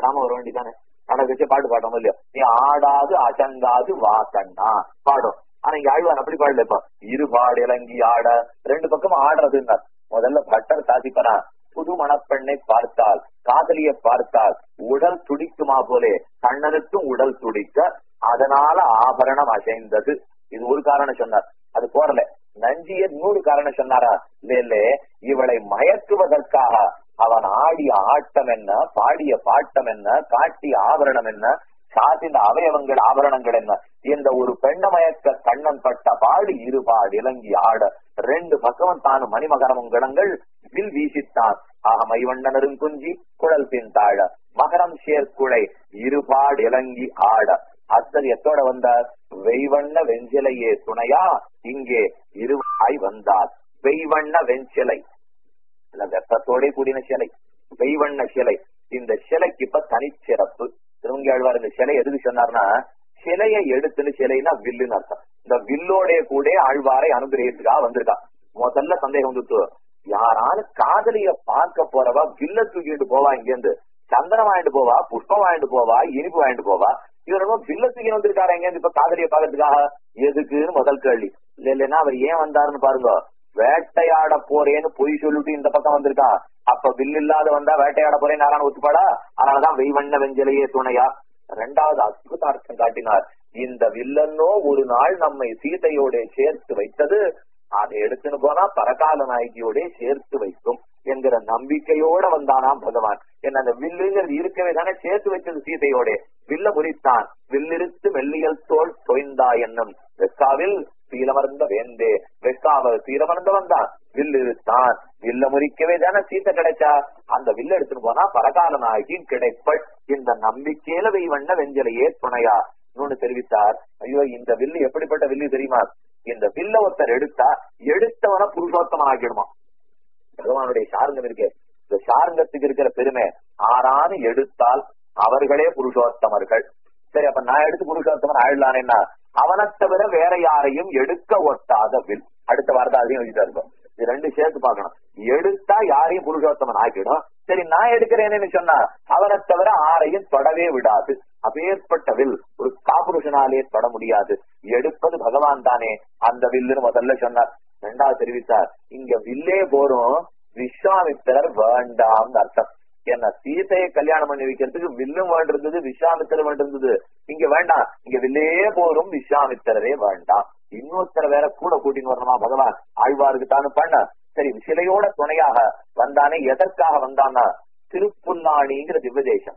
ஆடாம வர வேண்டியதானே நடக்க வச்சு பாட்டு பாட்டோம் இல்லையோ நீ ஆடாது அசங்காது வா கண்ணா பாடும் ஆனா இங்க ஆழ்வான் அப்படி பாடல இப்ப இருபாடு இலங்கி ஆட ரெண்டு பக்கம் ஆடுறதுன்னா முதல்ல பட்டர் சாதிப்பனா புது மணப்பெண்ணை பார்த்தால் காதலிய பார்த்தால் உடல் துடிக்குமா போலே கண்ணனுக்கும் உடல் துடிக்க அதனால ஆபரணம் அசைந்தது இது ஒரு காரணம் சொன்னார் அது போறல நஞ்சிய நூறு காரணம் சொன்னாரா இல்ல இல்ல இவளை மயக்குவதற்காக அவன் ஆடிய ஆட்டம் என்ன பாடிய பாட்டம் என்ன காட்டிய ஆபரணம் என்ன சாத்தின அவயவங்கள் ஆபரணங்கள் என்ன இந்த ஒரு பெண்ண மயக்க கண்ணன் பட்ட பாடு இருபாடு இலங்கி ஆட ரெண்டு பக்கமும் தானும் மணிமகரமும் கணங்கள் வில் வீசித்தான் ஆக மைவண்ணனரும் குஞ்சி குழல் பின் தாழ மகரம் சேர்க்குழை இருபாடு இலங்கி ஆட அத்தர் எத்தோட வந்தார் வெய்வண்ண வெஞ்சிலையே துணையா இங்கே இருவாய் வந்தார் வெய்வண்ண வெஞ்சிலை இல்ல வெப்பத்தோட கூடின சிலை வெய்வண்ண சிலை இந்த சிலைக்கு இப்ப தனிச்சிறப்பு திருவங்கி ஆழ்வார் இந்த சிலை எதுக்கு சொன்னார்னா சிலையை எடுத்துன்னு சிலைனா வில்லுன்னு அர்த்தம் இந்த வில்லோடைய கூட ஆழ்வாரை அனுகிரகத்துக்காக வந்திருக்கா முதல்ல சந்தேகம் வந்துட்டு யாராலும் காதலிய பார்க்க போறவா வில்ல தூக்கிட்டு போவா இங்கேருந்து சந்தனம் வாங்கிட்டு போவா புஷ்பம் வாங்கிட்டு போவா இனிப்பு வாங்கிட்டு போவா இவர் என்ன வில்ல தூக்கி வந்திருக்காரு எங்க இப்ப காதலிய பாக்கிறதுக்காக எதுக்குன்னு முதல் கேள்வி இல்ல இல்லைன்னா அவர் ஏன் வந்தாருன்னு பாருங்க வேட்டையாட போறேன்னு பொய் சொல்லிட்டு இந்த பக்கம் வந்திருக்கான் அப்ப வில் இல்லாத வந்தா வேட்டையாட போறேன்னு யாரான ஒத்துப்பாடா அதனாலதான் வெய்வண்ண வெஞ்சலையே துணையா ரெண்டாவது அற்புதார்த்தம் காட்டினார் இந்த வில்லன்னோ ஒரு நாள் நம்மை சீதையோட சேர்த்து வைத்தது அதை எடுத்துன்னு போனா பரகால நாயகியோட சேர்த்து வைக்கும் என்கிற நம்பிக்கையோட வந்தானாம் பகவான் என்ன அந்த வில்லுங்கிறது இருக்கவே தானே சேர்த்து வச்சது சீதையோட வில்ல முறித்தான் வில்லிருத்து மெல்லியல் தோல் தொய்ந்தா என்னும் வெக்காவில் சீலமர்ந்த வேந்தே வெக்காவ சீலமர்ந்த வந்தான் வில்லு இருத்தான் வில்ல முறிக்கவே தானே சீத்தை கிடைச்சா அந்த வில்ல எடுத்துன்னு போனா பரகால நாயகி கிடைப்பள் இந்த நம்பிக்கையில வெய்வண்ண வெஞ்சலையே துணையா இன்னொன்னு தெரிவித்தார் ஐயோ இந்த வில்லு எப்படிப்பட்ட வில்லு தெரியுமா இந்த வில்ல ஒருத்தர் எடுத்தா எடுத்தவன புருஷோத்தமன் ஆக்கிடுமா பகவானுடைய சாருங்கம் இருக்கே இந்த சாருங்கத்துக்கு இருக்கிற பெருமை ஆறான்னு எடுத்தால் அவர்களே புருஷோத்தமர்கள் சரி அப்ப நான் எடுத்து புருஷோத்தமன் ஆயிடலானேன்னா அவனை தவிர வேற யாரையும் எடுக்க ஒட்டாத வில் அடுத்த வார்த்தை அதையும் எழுதிட்டு இருக்கும் இது ரெண்டு சேர்த்து பார்க்கணும் எடுத்தா யாரையும் புருஷோத்தமன் ஆக்கிடும் சரி நான் எடுக்கிறேன்னு சொன்னா அவரை தவிர ஆரையும் தொடவே விடாது அப்பேற்பட்ட வில் ஒரு காபுருஷனாலே தொட முடியாது எடுப்பது பகவான் தானே அந்த வில்லுன்னு முதல்ல சொன்னார் ரெண்டாவது தெரிவித்தார் இங்க வில்லே போரும் விஸ்வாமித்திரர் வேண்டாம்னு அர்த்தம் என்ன சீதையை கல்யாணம் பண்ணி வைக்கிறதுக்கு வில்லும் வேண்டிருந்தது விஸ்வாமித்திரர் வேண்டிருந்தது இங்க வேண்டாம் இங்க வில்லே போரும் விஸ்வாமித்திரரே வேண்டாம் இன்னொருத்தர வேற கூட கூட்டின்னு வரணுமா பகவான் ஆழ்வாருக்கு தானு பண்ண சரி சிலையோட துணையாக வந்தானே எதற்காக வந்தானா திருப்புல்லாணிங்கிற திவ்யதேசம்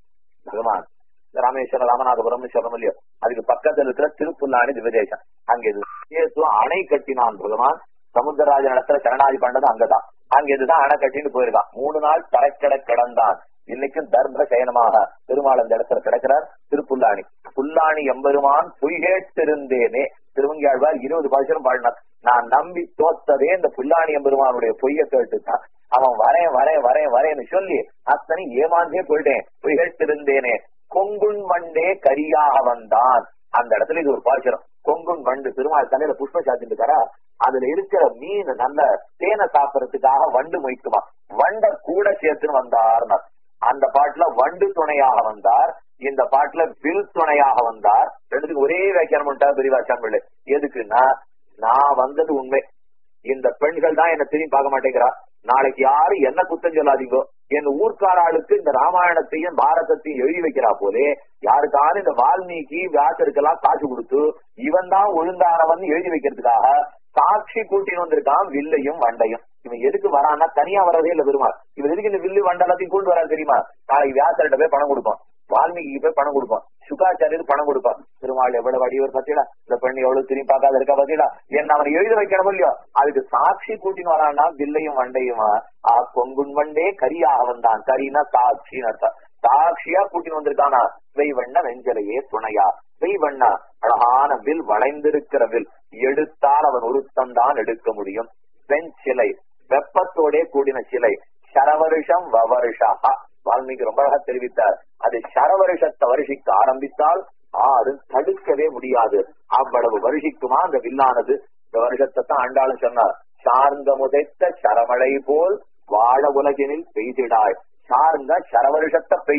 பகவான் ராமேஸ்வரம் ராமநாதபுரம்னு சொல்ல இல்லையோ அதுக்கு பக்கத்துல இருக்கிற திருப்புல்லாணி திவ்யதேசம் அங்க இது அணை கட்டினான் பகவான் சமுத்திரராஜன் இடத்துல சரணாதி பண்ணது அங்கதான் அங்க இதுதான் அணை கட்டிட்டு போயிருக்கான் மூணு நாள் தரைக்கடை கிடந்தான் இன்னைக்கும் தர்ம சயனமாக பெருமாள் அந்த இடத்துல கிடக்கிறார் திருப்புல்லாணி புல்லாணி எம்பெருமான் பொய்கேட்டிருந்தேனே திருவங்கியாழ்வார் இருபது பாசனம் பாடினார் நான் நம்பி தோத்ததே இந்த புல்லாணி எம்பெருமானுடைய பொய்ய கேட்டுதான் அவன் வரேன் வரேன் வரேன் வரேன்னு சொல்லி அத்தனை ஏமாந்தே போயிட்டேன் பொய்கேட்டிருந்தேனே கொங்குண் மண்டே கரியாக வந்தான் அந்த இடத்துல இது ஒரு பாசுரம் கொங்குன் வண்டு திருமால் தலையில புஷ்ப சாத்திட்டு அதுல இருக்கிற மீன் நல்ல தேனை சாப்பிடறதுக்காக வண்டு மொய்க்குமா வண்ட கூட சேர்த்துன்னு வந்தார்னா அந்த பாட்டுல வண்டு துணையாக வந்தார் இந்த பாட்டுல வில் துணையாக வந்தார் ரெண்டுத்துக்கு ஒரே வியாக்கியானம் பண்ணிட்டார் பெரியவாச்சான் பிள்ளை எதுக்குன்னா நான் வந்தது உண்மை இந்த பெண்கள் தான் என்ன திரும்பி பார்க்க மாட்டேங்கிறா நாளைக்கு யாரு என்ன குத்தம் சொல்லாதீங்கோ என் ஊர்க்கார ஆளுக்கு இந்த ராமாயணத்தையும் பாரதத்தையும் எழுதி வைக்கிறா போலே யாருக்காரும் இந்த வால்மீகி வியாசருக்கெல்லாம் காசு கொடுத்து இவன் தான் ஒழுங்கானவன் எழுதி வைக்கிறதுக்காக சாட்சி கூட்டின்னு வந்திருக்கான் வில்லையும் வண்டையும் இவன் எதுக்கு வரான்னா தனியா வரதே இல்ல பெருமாள் இவன் எதுக்கு இந்த வில்லு வண்டலத்தையும் கொண்டு வராது தெரியுமா நாளைக்கு வியாசர்கிட்ட போய் பணம் கொடுப்போம் வால்மீகிக்கு போய் பணம் கொடுப்போம் சுகாச்சாரியர் பணம் கொடுப்பான் திருமாள் எவ்வளவு அடியவர் பத்திடா இந்த பெண் எவ்வளவு திரும்பி பார்க்காத இருக்கா பத்திடா என்ன அவனை எழுத வைக்கணும் இல்லையோ அதுக்கு சாட்சி கூட்டின்னு வரான்னா வில்லையும் வண்டையுமா ஆ கொங்குன் வண்டே கரியாக வந்தான் கரினா சாட்சின்னு அர்த்தம் சாட்சியா கூட்டின்னு வந்திருக்கானா வெய்வண்ண வெஞ்சலையே துணையா வெய்வண்ணா அழகான வில் வளைந்திருக்கிற வில் எடுத்தால் அவன் ஒருத்தன் தான் எடுக்க முடியும் வெஞ்சிலை வெப்பத்தோடே கூடின சிலை சரவருஷம் வவருஷா வால்மீகி ரொம்ப அழகா தெரிவித்தார் அது சரவருஷத்தை வருஷிக்க ஆரம்பித்தால் ஆறு தடுக்கவே முடியாது அவ்வளவு வருஷிக்குமா அந்த வில்லானது இந்த வருஷத்தை தான் ஆண்டாளும் சொன்னார் சார்ந்த முதைத்த சரமழை போல் வாழ உலகினில் பெய்திடாய் சார்ந்த சரவருஷத்தை பெய்யும்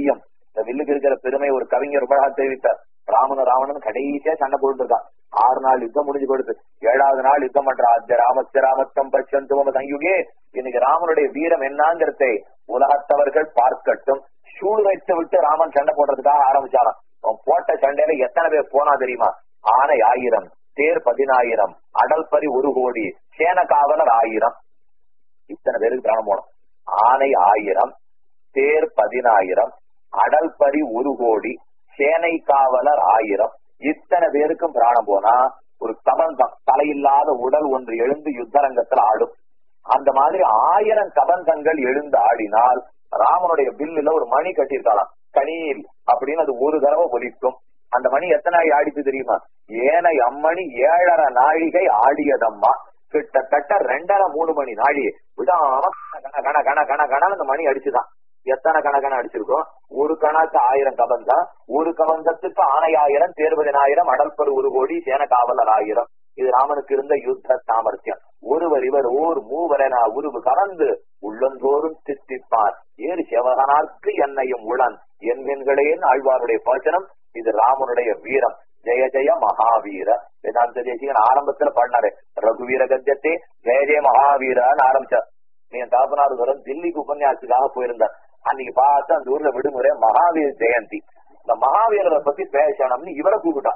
இந்த வில்லுக்கு இருக்கிற பெருமை ஒரு கவிஞர் ரொம்ப அழகா தெரிவித்தார் ராமனும் ராவணன் கடைசியா சண்டை போட்டு இருக்கான் ஆறு நாள் யுத்தம் முடிஞ்சு கொடுத்து ஏழாவது நாள் யுத்தம் பண்ற அத்திய ராமஸ்ய ராமத்தம் பச்சந்துவம சயுகே இன்னைக்கு ராமனுடைய வீரம் என்னங்கிறதை உலகத்தவர்கள் பார்க்கட்டும் சூடு வைத்து விட்டு ராமன் சண்டை போடுறதுக்காக ஆரம்பிச்சாராம் அவன் போட்ட சண்டையில எத்தனை பேர் போனா தெரியுமா ஆனை ஆயிரம் தேர் பதினாயிரம் அடல்பரி ஒரு கோடி சேன காவலர் ஆயிரம் இத்தனை பேருக்கு பிராணம் போனோம் ஆனை ஆயிரம் தேர் பதினாயிரம் அடல்பரி ஒரு கோடி சேனை காவலர் ஆயிரம் இத்தனை பேருக்கும் பிராணம் போனா ஒரு கபந்தம் தலையில்லாத உடல் ஒன்று எழுந்து யுத்தரங்கத்தில் ஆடும் அந்த மாதிரி ஆயிரம் கபந்தங்கள் எழுந்து ஆடினால் ராமனுடைய பில்லுல ஒரு மணி கட்டியிருக்கலாம் கணியில் அப்படின்னு அது ஒரு தடவை ஒலிக்கும் அந்த மணி எத்தனை நாள் ஆடிச்சு தெரியுமா ஏனை அம்மணி ஏழரை நாழிகை ஆடியதம்மா கிட்டத்தட்ட ரெண்டரை மூணு மணி நாழி விடாம கண கண கண கண கண அந்த மணி அடிச்சுதான் எத்தனை கணக்கண அடிச்சிருக்கோம் ஒரு கணக்கு ஆயிரம் கபந்தம் ஒரு கபந்தத்துக்கு ஆணையாயிரம் தேர்வதினாயிரம் அடல்பர் ஒரு கோடி சேன காவலர் ஆயிரம் இது ராமனுக்கு இருந்த யுத்த சாமர்த்தியம் ஒருவர் இவர் ஓர் மூவரென உருவு கலந்து உள்ளந்தோறும் தித்திப்பார் ஏறு செவகனார்க்கு என்னையும் உளன் என்கின்றேன் ஆழ்வாருடைய பாச்சனம் இது ராமனுடைய வீரம் ஜெய ஜெய மகாவீர வேதாந்த தேசிகன் ஆரம்பத்துல பாடினாரு ரகுவீர கத்தியத்தை ஜெய ஜெய மகாவீரன்னு ஆரம்பிச்சார் நீ தாபனார் வரும் தில்லிக்கு உபன்யாசத்துக்காக போயிருந்தார் அன்னைக்கு பார்த்து அந்த ஊர்ல விடுமுறை மகாவீர் ஜெயந்தி இந்த மகாவீரரை பத்தி பேசணும்னு இவரை கூப்பிட்டான்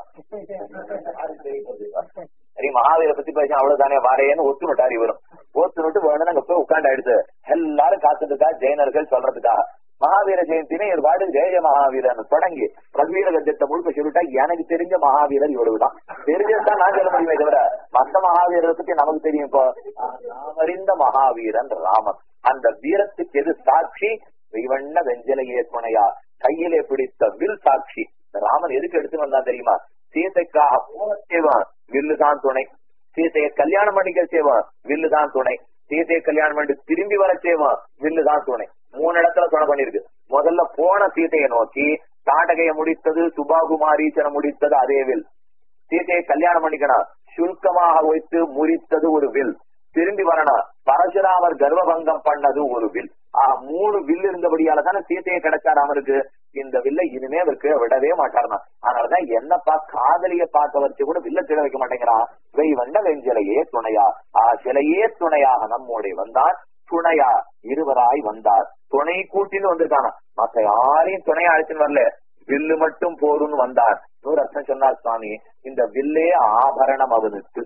சரி மகாவீர பத்தி பேச அவ்வளவுதானே வாரேன்னு ஒத்துனுட்டார் இவரும் ஒத்துனுட்டு வேணும் அங்க போய் உட்காந்து ஆயிடுச்சு எல்லாரும் காத்துட்டுக்கா ஜெயினர்கள் சொல்றதுக்காக மகாவீர ஜெயந்தினே ஒரு பாடு ஜெய மகாவீரன் தொடங்கி ரகுவீர கஜத்தை முழுக்க சொல்லிட்டா எனக்கு தெரிஞ்ச மகாவீரர் இவ்வளவுதான் தெரிஞ்சதுதான் நான் சொல்ல முடியுமே தவிர மத்த மகாவீரரை பத்தி நமக்கு தெரியும் இப்போ நாம் அறிந்த மகாவீரன் ராமன் அந்த வீரத்துக்கு எது சாட்சி வெய்வண்ண வெஞ்சலையே துணையா கையிலே பிடித்த வில் சாட்சி ராமன் எதுக்கு எடுத்து வந்தா தெரியுமா சீதைக்காக போன செய்வான் வில்லுதான் துணை சீதையை கல்யாணம் பண்ணிக்க செய்வான் வில்லுதான் துணை சீதையை கல்யாணம் பண்ணி திரும்பி வர செய்வான் வில்லுதான் துணை மூணு இடத்துல துணை பண்ணிருக்கு முதல்ல போன சீதையை நோக்கி தாட்டகையை முடித்தது சுபாகுமாரீச்சனை முடித்தது அதே வில் சீதையை கல்யாணம் பண்ணிக்கணும் சுல்கமாக வைத்து முறித்தது ஒரு வில் திரும்பி வரணும் பரசுராமர் கர்வபங்கம் பண்ணது ஒரு வில் ஆஹ் மூணு வில் இருந்தபடியால தானே சீதையை கிடைச்சா ராமருக்கு இந்த வில்லை இனிமே அவருக்கு விடவே மாட்டார்னா அதனாலதான் என்னப்பா காதலிய பார்க்க வச்சு கூட வில்ல திட வைக்க மாட்டேங்கிறான் வை வந்த வெஞ்சிலையே துணையா ஆ சிலையே துணையாக நம்மோடைய வந்தான் துணையா இருவராய் வந்தார் துணை கூட்டின்னு வந்திருக்கானா மத்த யாரையும் துணையா அழைச்சுன்னு வரல வில்லு மட்டும் போருன்னு வந்தார் நூறு அர்த்தம் சொன்னார் சுவாமி இந்த வில்லே ஆபரணம் அவனுக்கு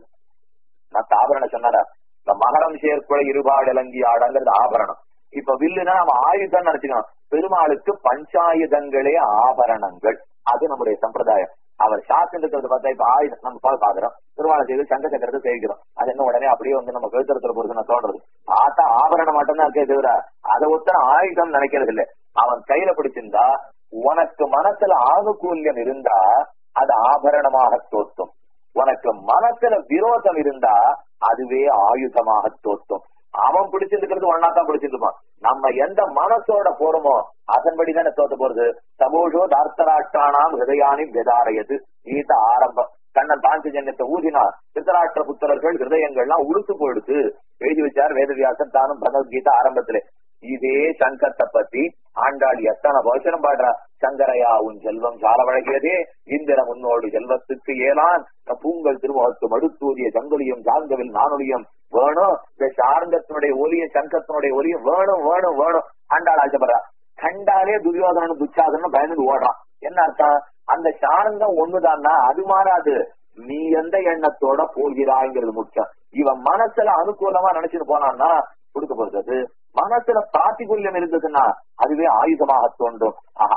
மத்த ஆபரணம் சொன்னாரா இந்த மகரம் சேர்க்குள்ள இருபாடு இலங்கி ஆடங்கிறது ஆபரணம் இப்ப வில்லுனா நம்ம ஆயுதம் நினைச்சுக்கணும் பெருமாளுக்கு பஞ்சாயுதங்களே ஆபரணங்கள் அது நம்முடைய சம்பிரதாயம் அவர் சாஸ்திரம் இருக்கிறது பார்த்தா இப்ப ஆயுதம் நம்ம பால் பாக்குறோம் திருவாள செய்து சங்க சக்கரத்தை சேவிக்கிறோம் அது என்ன உடனே அப்படியே வந்து நம்ம கழுத்தரத்துல பொறுத்து தோன்றது ஆத்தா ஆபரணம் மட்டும்தான் இருக்கே தவிர அதை ஒத்தன ஆயுதம் நினைக்கிறது இல்ல அவன் கையில பிடிச்சிருந்தா உனக்கு மனசுல ஆணுகூல்யம் இருந்தா அது ஆபரணமாக தோற்றும் உனக்கு மனசுல விரோதம் இருந்தா அதுவே ஆயுதமாக தோற்றும் அவன் பிடிச்சிருக்கிறது ஒன்னாத்தான் பிடிச்சிருப்பான் நம்ம எந்த மனசோட போறோமோ அதன்படி தானே தோத்த போறது சமோஷோ தார்த்தராஷ்டானாம் ஹிருதயானி வெதாரையது கீத ஆரம்பம் கண்ணன் பாஞ்ச ஜன்யத்தை ஊதினா திருத்தராஷ்டிர புத்தரர்கள் ஹிருதயங்கள்லாம் உளுத்து போயிடுது எழுதி வச்சார் வேதவியாசன் தானும் பகவத்கீதா ஆரம்பத்திலே இதே சங்கத்தை பத்தி ஆண்டாள் எத்தனை போஷனம் பாடுறா சங்கரையா உன் செல்வம் சால வழங்கியதே இந்திர உன்னோடு செல்வத்துக்கு ஏலான் பூங்கல் திருமுகத்து மடுத்தூதிய சங்கொலியும் சார்ந்தவில் நானொலியும் வேணும் இந்த சார்ந்தத்தினுடைய ஒலியும் சங்கத்தினுடைய ஒலியும் வேணும் வேணும் வேணும் ஆண்டாள் ஆசைப்படுறா கண்டாலே துரியோதனன் துச்சாதனன் பயந்து ஓடுறான் என்ன அர்த்தம் அந்த சாரங்கம் ஒண்ணுதான்னா அது மாறாது நீ எந்த எண்ணத்தோட போகிறாய்ங்கிறது முக்கியம் இவன் மனசுல அனுகூலமா நினைச்சுட்டு போனான்னா கொடுக்க போறது மனசுல பிராத்திகுல்யம் இருந்ததுன்னா அதுவே ஆயுதமாக தோன்றும்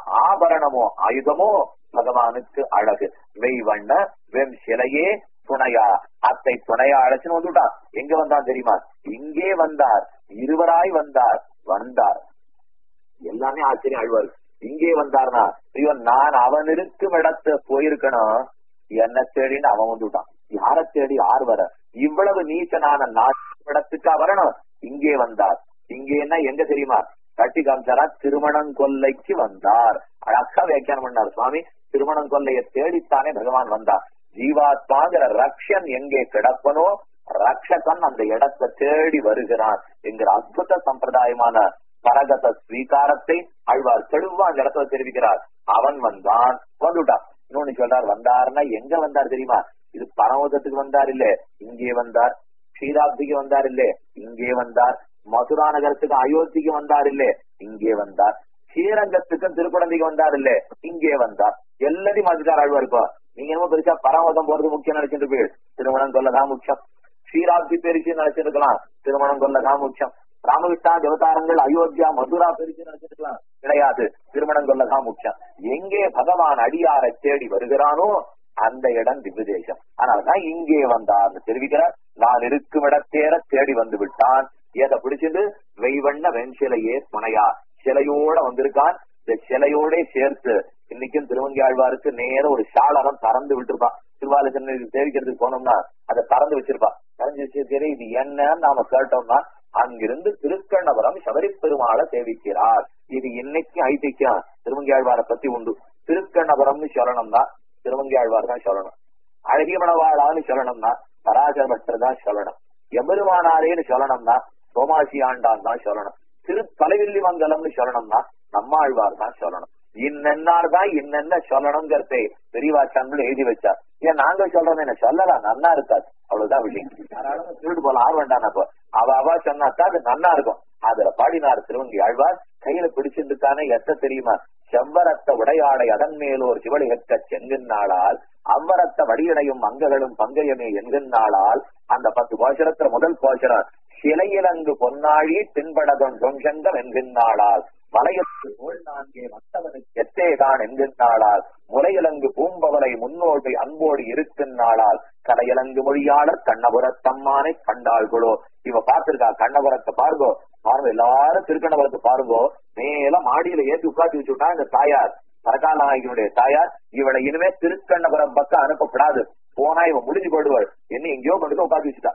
ஆபரணமோ ஆயுதமோ பகவானுக்கு அழகு வெய்வண்ண வெம் சிலையே துணையா அத்தை துணையா அழைச்சுன்னு வந்துட்டான் எங்க வந்தான் தெரியுமா இங்கே வந்தார் இருவராய் வந்தார் வந்தார் எல்லாமே ஆச்சரியம் ஆழ்வார் இங்கே வந்தார்னா இவன் நான் அவன் இருக்கும் இடத்து போயிருக்கணும் என்ன தேடின்னு அவன் வந்துட்டான் யார தேடி யார் வர இவ்வளவு நீச்சனான நான் இடத்துக்கா வரணும் இங்கே வந்தார் இங்கேன்னா எங்க தெரியுமா கட்டி காமிச்சாரா திருமணம் கொல்லைக்கு வந்தார் அழகா வியாக்கியானம் பண்ணார் சுவாமி திருமணம் கொல்லையை தேடித்தானே பகவான் வந்தார் ஜீவாத்மாங்கிற ரக்ஷன் எங்கே கிடப்பனோ ரக்ஷகன் அந்த இடத்தை தேடி வருகிறான் என்கிற அற்புத சம்பிரதாயமான பரகத ஸ்வீகாரத்தை ஆழ்வார் தெளிவா அந்த இடத்துல தெரிவிக்கிறார் அவன் வந்தான் வந்துட்டான் இன்னொன்னு சொல்றார் வந்தாருன்னா எங்க வந்தார் தெரியுமா இது பரமோதத்துக்கு வந்தார் இல்ல இங்கே வந்தார் க்ஷீராப்திக்கு வந்தார் இல்ல இங்கே வந்தார் மதுரா நகரத்துக்கு அயோத்திக்கு வந்தார் இல்ல இங்கே வந்தார் ஸ்ரீரங்கத்துக்கும் திருக்குழந்தைக்கு வந்தார் இல்ல இங்கே வந்தார் எல்லாத்தையும் மாத்திட்டார் ஆழ்வா இருப்பா நீங்க என்னமோ பெருசா பரமதம் போறது முக்கியம் நினைச்சிட்டு போய் திருமணம் கொள்ளதான் முக்கியம் ஸ்ரீராப்தி பெருசு நினைச்சிருக்கலாம் திருமணம் கொள்ளதான் முக்கியம் ராமகிருஷ்ணா தேவதாரங்கள் அயோத்தியா மதுரா பெருசு நினைச்சிருக்கலாம் கிடையாது திருமணம் கொள்ளதான் முக்கியம் எங்கே பகவான் அடியாரை தேடி வருகிறானோ அந்த இடம் திவ்ய தேசம் அதனாலதான் இங்கே வந்தார்னு தெரிவிக்கிறார் நான் இருக்கும் இடத்தேற தேடி வந்து விட்டான் எதை பிடிச்சது வெய்வண்ண வெண்சிலையே துணையா சிலையோட வந்திருக்கான் இந்த சிலையோட சேர்த்து இன்னைக்கும் திருவங்கியாழ்வாருக்கு நேர ஒரு சாளரம் திறந்து விட்டுருப்பான் திருவாலு சேவிக்கிறதுக்கு போனோம்னா அதை திறந்து வச்சிருப்பான் திறந்து வச்சு சரி இது என்னன்னு நாம கேட்டோம்னா அங்கிருந்து திருக்கண்ணபுரம் சபரி பெருமாளை சேவிக்கிறார் இது இன்னைக்கு ஐதிக்கியம் திருவங்கியாழ்வாரை பத்தி உண்டு திருக்கண்ணபுரம்னு சொல்லணும்னா திருவங்கியாழ்வார் தான் சொல்லணும் அழகிய மணவாளான்னு சொல்லணும்னா பராசர பட்டர் தான் சொல்லணும் எம்பெருமானாரேன்னு சொல்லணும்னா சோமாசி ஆண்டான் தான் சொல்லணும் திரு தலைவில்லி மங்கலம்னு சொல்லணும்னா நம்மாழ்வார் தான் சொல்லணும் இன்னென்னார் தான் இன்னென்ன சொல்லணுங்கிறதை பெரியவாச்சான்கள் எழுதி வச்சார் ஏன் நாங்க சொல்றோம் என்ன சொல்லலாம் நன்னா இருக்காது அவ்வளவுதான் விஷயம் யாராலும் திருடு போல ஆர் வேண்டாம் அப்போ அவ அவ சொன்னாத்தான் அது நன்னா இருக்கும் அதுல பாடினார் திருவங்கி ஆழ்வார் கையில பிடிச்சிருந்துக்கானே எத்த தெரியுமா செவ்வரத்த உடையாடை அதன் மேலோர் சிவலிகத்த செங்குன்னாளால் அவ்வரத்த வடியடையும் மங்ககளும் பங்கையமே என்கின்றாளால் அந்த பத்து கோஷரத்துல முதல் கோஷரம் சிலையிலங்கு பொன்னாழி பின்படதொன் தொங்கங்கம் என்கின்றாளால் மலையத்து நூல் நான்கே மற்றவனுக்கு எத்தேதான் என்கின்றாளால் முலையிலங்கு பூம்பவரை முன்னோடு அன்போடு இருக்கின்றாளால் கடையிலங்கு மொழியாளர் கண்ணபுரத்தம்மானை கண்டாள்களோ இவ பார்த்திருக்கா கண்ணபுரத்தை பாருங்கோ பாருங்க எல்லாரும் திருக்கண்ணபுரத்தை பாருங்கோ மேல மாடியில ஏற்றி உட்காந்து வச்சுட்டா இந்த தாயார் பரகால நாயகனுடைய தாயார் இவளை இனிமே திருக்கண்ணபுரம் பக்கம் அனுப்பப்படாது போனா இவன் முடிஞ்சு போடுவாள் என்ன எங்கேயோ கொண்டு உட்காந்து வச்சுட்டா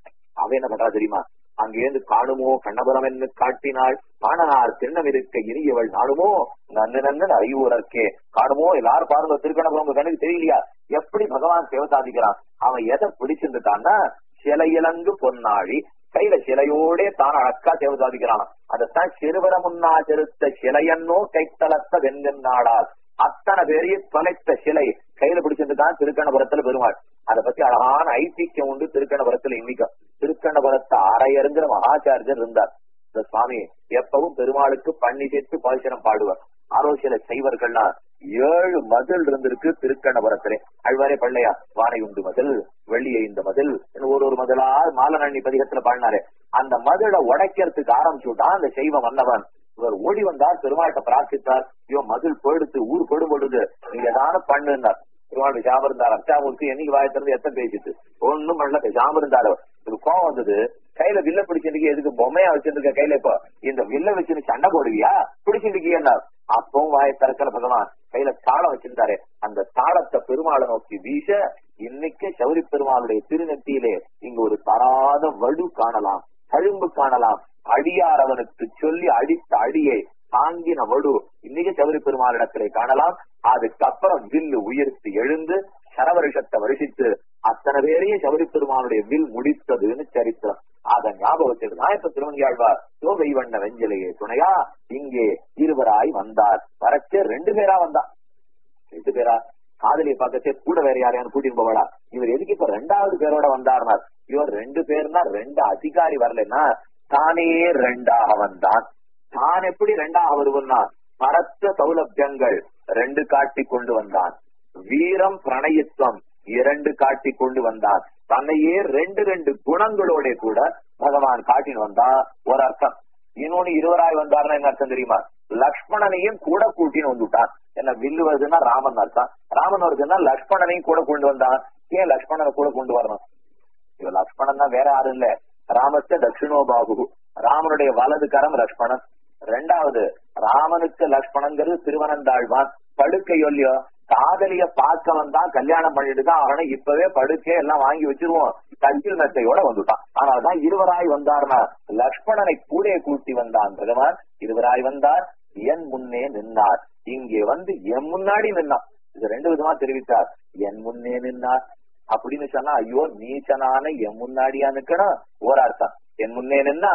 அவ என்ன பண்றா தெரியுமா அங்கேருந்து காணுமோ கண்ணபுரம் என்று காட்டினாள் காணனார் திண்ணம் இருக்க இனியவள் நாடுமோ நன்னு நன்னு அறிவுறக்கே காணுமோ எல்லாரும் பாருங்க திருக்கணபுரம் உங்க கண்ணுக்கு தெரியலையா எப்படி பகவான் சேவை சாதிக்கிறான் அவன் எதை பிடிச்சிருந்துட்டான்னா சிலையிலங்கு பொன்னாழி கையில சிலையோடே தான் அழக்கா சேவை சாதிக்கிறான் அதைத்தான் சிறுவர முன்னா செலுத்த சிலையன்னோ கைத்தளத்த வெண்கண்ணாடால் அத்தனை பேரையும் தொலைத்த சிலை கையில பிடிச்சிருந்துதான் திருக்கணபுரத்துல பெருமாள் அதை பத்தி அழகான ஐதிக்கியம் உண்டு திருக்கணபுரத்துல இன்னைக்கும் திருக்கணபுரத்தை அரையருங்கிற மகாச்சாரியர் இருந்தார் இந்த சுவாமி எப்பவும் பெருமாளுக்கு பண்ணி சேர்த்து பாய்ச்சனம் பாடுவார் ஆலோசனை செய்வர்கள்னா ஏழு மதில் இருந்திருக்கு திருக்கணபுரத்திலே அழ்வாரே பள்ளையா வானை உண்டு மதில் வெள்ளியை இந்த மதில் ஒரு ஒரு மதிலா மாலநண்ணி பதிகத்துல பாடினாரு அந்த மதிலை உடைக்கிறதுக்கு ஆரம்பிச்சுட்டான் அந்த செய்வ மன்னவன் இவர் ஓடி வந்தார் பெருமாள்கிட்ட பிரார்த்தித்தார் இவன் மதில் போயிடுத்து ஊர் போடும் பொழுது நீங்க ஏதான பண்ணுனார் பெருமாள் பேசாம இருந்தார் அச்சாமூர்த்தி என்னைக்கு வாய திறந்து எத்தனை பேசிட்டு ஒண்ணும் பண்ணல பேசாம இருந்தாரு ஒரு கோவம் வந்தது கையில வில்ல பிடிச்சிருக்க எதுக்கு பொம்மையா வச்சிருக்க கையில இப்போ இந்த வில்ல வச்சுன்னு சண்டை போடுவியா பிடிச்சிருக்கியா அப்பவும் வாய திறக்கல பகவான் கையில தாளம் வச்சிருந்தாரு அந்த தாளத்தை பெருமாளை நோக்கி வீச இன்னைக்கு சௌரி பெருமாளுடைய திருநெத்தியிலே இங்க ஒரு தராத வடு காணலாம் தழும்பு காணலாம் அடியார் அவனுக்கு சொல்லி அடித்த அடியை தாங்கின வடு இன்னைக்கு சௌரி பெருமாளிடத்திலே காணலாம் அதுக்கப்புறம் வில்லு உயர்த்தி எழுந்து சரவருஷத்தை வருஷித்து அத்தனை பேரையும் சபரி பெருமானுடைய வில் முடித்ததுன்னு சரித்திரம் அத ஞாபகத்தில் தான் இப்ப திருவங்கியாழ்வார் சோகை வண்ண வெஞ்சலையே துணையா இங்கே இருவராய் வந்தார் வரச்சே ரெண்டு பேரா வந்தா ரெண்டு பேரா காதலியை பார்க்கச்சே கூட வேற யாரையான்னு கூட்டிட்டு போவடா இவர் எதுக்கு இப்ப ரெண்டாவது பேரோட வந்தார்னார் இவர் ரெண்டு பேர்னா ரெண்டு அதிகாரி வரலன்னா தானே ரெண்டாக வந்தான் தான் எப்படி ரெண்டாக வருவன்னா பரத்த சௌலபியங்கள் ரெண்டு காட்டி கொண்டு வந்தான் வீரம் பிரணயத்துவம் இரண்டு காட்டி கொண்டு வந்தான் தன்னையே ரெண்டு ரெண்டு குணங்களோட கூட பகவான் காட்டின்னு வந்தா ஒரு அர்த்தம் இன்னொன்னு இருவராய் வந்தாருன்னா என்ன அர்த்தம் தெரியுமா லக்ஷ்மணனையும் கூட கூட்டின்னு வந்துட்டான் என்ன வில்லு வருதுன்னா ராமன் அர்த்தம் ராமன் வருதுன்னா லக்ஷ்மணனையும் கூட கொண்டு வந்தான் ஏன் லக்ஷ்மணனை கூட கொண்டு வரணும் இவன் லக்ஷ்மணன் தான் வேற யாரும் இல்ல ராமஸ்த தட்சிணோ பாபு ராமனுடைய வலது கரம் லக்ஷ்மணன் ரெண்டாவது ராமனுக்கு லக்ஷ்மணங்கிறது திருவனந்தாழ்வான் படுக்கை இல்லையோ காதலிய பார்க்க வந்தா கல்யாணம் பண்ணிட்டு தான் அவனை இப்பவே படுக்கை எல்லாம் வாங்கி வச்சிருவோம் கஞ்சில் மெத்தையோட வந்துட்டான் ஆனால்தான் இருவராய் வந்தார்னா லக்ஷ்மணனை கூட கூட்டி வந்தான் பகவான் இருவராய் வந்தார் என் முன்னே நின்னார் இங்கே வந்து என் முன்னாடி நின்னான் இது ரெண்டு விதமா தெரிவித்தார் என் முன்னே நின்னார் அப்படின்னு சொன்னா ஐயோ நீச்சனான என் முன்னாடியா நிக்கணும் ஒரு அர்த்தம் என் முன்னே நின்னார்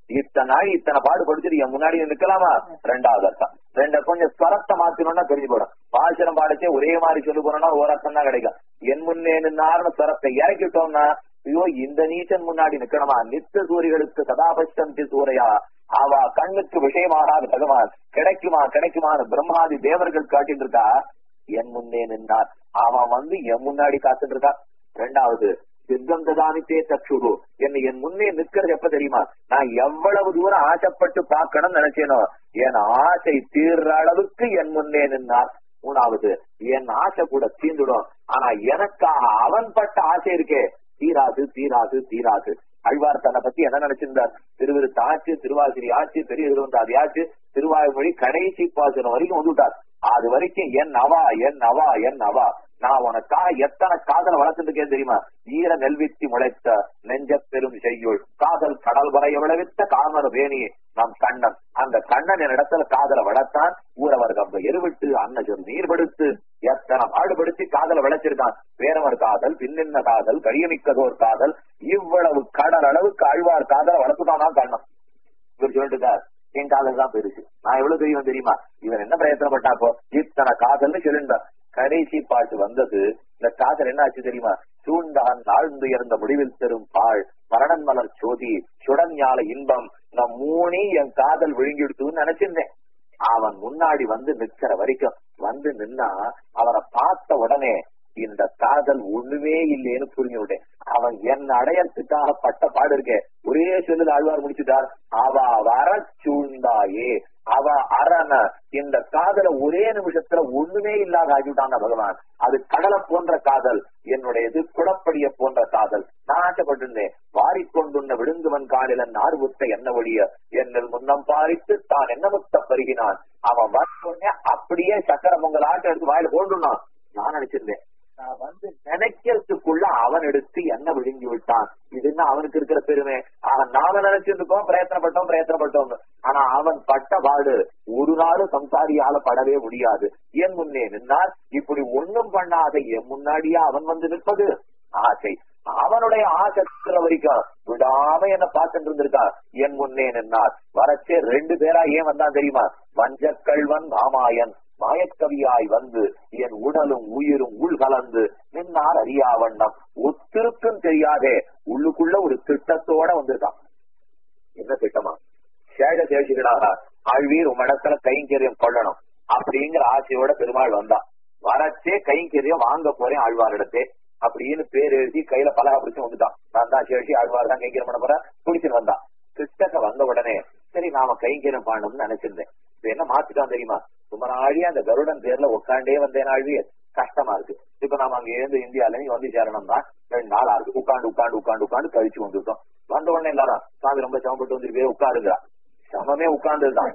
இத்தனை நாள் இத்தனை பாடுபடுத்திட்டு என் முன்னாடி நிக்கலாமா ரெண்டாவது அர்த்தம் ரெண்ட கொஞ்சம் ஸ்வரத்தை மாத்தணும்னா தெரிஞ்சு போடும் பாசுரம் பாடச்சே ஒரே மாதிரி சொல்லி போனோம்னா ஒரு அர்த்தம் தான் கிடைக்கும் என் முன்னே நின்னார்னு ஸ்வரத்தை இறக்கிட்டோம்னா ஐயோ இந்த நீச்சன் முன்னாடி நிக்கணுமா நித்த சூரிகளுக்கு சதாபஷ்டந்தி சூரையா அவ கண்ணுக்கு விஷயமாகாத பகவான் கிடைக்குமா கிடைக்குமான்னு பிரம்மாதி தேவர்கள் காட்டிட்டு இருக்கா என் முன்னே நின்றார் அவன் வந்து என் முன்னாடி காத்துட்டு இருக்கா ரெண்டாவது சித்தம் ததானித்தே தச்சுரு என்னை என் முன்னே நிக்கிறது எப்ப தெரியுமா நான் எவ்வளவு தூரம் ஆசைப்பட்டு பார்க்கணும்னு நினைச்சேனோ என் ஆசை தீர்ற அளவுக்கு என் முன்னே நின்னார் மூணாவது என் ஆசை கூட தீந்துடும் ஆனா எனக்காக அவன் பட்ட ஆசை இருக்கே தீராது தீராது தீராது அழ்வார் தன்னை பத்தி என்ன நினைச்சிருந்தார் திருவிருத்த ஆச்சு திருவாசிரி ஆச்சு பெரிய திருவந்தாதி ஆச்சு திருவாய்மொழி கடைசி பாசனம் வரைக்கும் வந்துட்டார் அது வரைக்கும் என் அவா என் அவா என் அவா நான் உனக்காக எத்தனை காதல வளர்த்துருக்கேன் தெரியுமா ஈர நெல்வித்தி முளைத்த நெஞ்ச பெரும் செய்யுள் காதல் கடல் வரைய விளைவித்த காமர் வேணி நம் கண்ணன் அந்த கண்ணன் என் இடத்துல காதல வளர்த்தான் ஊரவர் கம்ப எருவிட்டு அன்னஜர் நீர் படுத்து எத்தனை பாடுபடுத்தி காதல விளைச்சிருக்கான் வேறவர் காதல் பின்னின்ன காதல் கழியமிக்கதோர் காதல் இவ்வளவு கடல் அளவுக்கு ஆழ்வார் காதல வளர்த்துட்டானா கண்ணன் இவர் சொல்லிட்டு என் காதல் தான் பெருசு நான் எவ்வளவு தெரியும் தெரியுமா இவன் என்ன பிரயத்தனப்பட்டாப்போ இத்தனை காதல்னு சொல்லிருந்தான் கடைசி பாட்டு வந்தது இந்த காதல் என்ன ஆச்சு தெரியுமா சூண்டான் ஆழ்ந்துயர்ந்த முடிவில் தரும் பாழ் மரணன் மலர் சோதி சுடன் ஞால இன்பம் நான் மூணே என் காதல் விழுங்கிடுத்துன்னு நினைச்சிருந்தேன் அவன் முன்னாடி வந்து நிக்கிற வரைக்கும் வந்து நின்னா அவனை பார்த்த உடனே இந்த காதல் ஒண்ணுமே இல்லைன்னு புரிஞ்சு விட்டேன் அவன் என்ன அடையறதுக்காக பட்ட பாடு இருக்கே ஒரே சொல்லுல ஆழ்வார் முடிச்சுட்டார் அவ வர சூழ்ந்தாயே அவ அரண இந்த காதல ஒரே நிமிஷத்துல ஒண்ணுமே இல்லாத ஆகிவிட்டான் பகவான் அது கடலை போன்ற காதல் என்னுடையது குளப்படிய போன்ற காதல் நான் ஆசைப்பட்டிருந்தேன் வாரிக்கொண்டுள்ள விழுங்குவன் காலில நார் முத்த என்ன ஒழிய என்னில் முன்னம் பாரித்து தான் என்ன முத்த பருகினான் அவன் வந்தோடனே அப்படியே சக்கர பொங்கல் ஆட்டை எடுத்து வாயில போட்டுனான் நான் நினைச்சிருந்தேன் நான் வந்து நினைக்கிறதுக்குள்ள அவன் எடுத்து என்ன விழுங்கி விட்டான் இதுன்னு அவனுக்கு இருக்கிற பெருமை அவன் நாம நினைச்சிருக்கோம் பிரயத்தனப்பட்டோம் பிரயத்தனப்பட்டோம் ஆனா அவன் பட்ட பாடு ஒரு நாளும் சம்சாரியால படவே முடியாது என் முன்னே நின்னால் இப்படி ஒண்ணும் பண்ணாத என் முன்னாடியே அவன் வந்து நிற்பது ஆசை அவனுடைய ஆசை இருக்கிற வரைக்கும் விடாம என்ன பார்த்துட்டு இருந்திருக்கா என் முன்னே நின்னார் வரச்சே ரெண்டு பேரா ஏன் வந்தான் தெரியுமா வஞ்சக்கல்வன் ராமாயன் மாயக்கவியாய் வந்து என் உடலும் உயிரும் உள் கலந்து நின்னார் அறியா வண்ணம் ஒத்திருக்கும் தெரியாதே உள்ளுக்குள்ள ஒரு திட்டத்தோட வந்திருக்கான் என்ன திட்டமா சேக தேசிகளாக ஆழ்வீர் உம்மிடத்துல கைங்கரியம் கொள்ளணும் அப்படிங்கிற ஆசையோட பெருமாள் வந்தான் வரச்சே கைங்கரியம் வாங்க போறேன் ஆழ்வாரிடத்தே அப்படின்னு பேர் எழுதி கையில பலகா பிடிச்சு வந்துட்டான் நான் தான் சேஷி ஆழ்வார் தான் கைங்கரியம் பண்ண போறேன் பிடிச்சுன்னு வந்தான் கிட்டக்க வந்த உடனே சரி நாம கைங்கரியம் பண்ணணும்னு நினைச்சிருந்தேன் இப்ப என்ன மாத்திட்டான் தெரியுமா ரொம்ப நாழியா அந்த கருடன் பேர்ல உட்காண்டே வந்தேன் ஆழ்வி கஷ்டமா இருக்கு இப்ப நாம அங்க இருந்து இந்தியால இருந்து வந்து சேரணும்னா ரெண்டு நாள் ஆகுது உட்காந்து உட்காந்து உட்காந்து உட்காந்து கழிச்சு வந்துட்டோம் வந்த உடனே எல்லாரும் சாமி ரொம்ப சமப்பட்டு வந்துருக்கே உட்காருங்கிறா சமமே உட்கார்ந்துதான்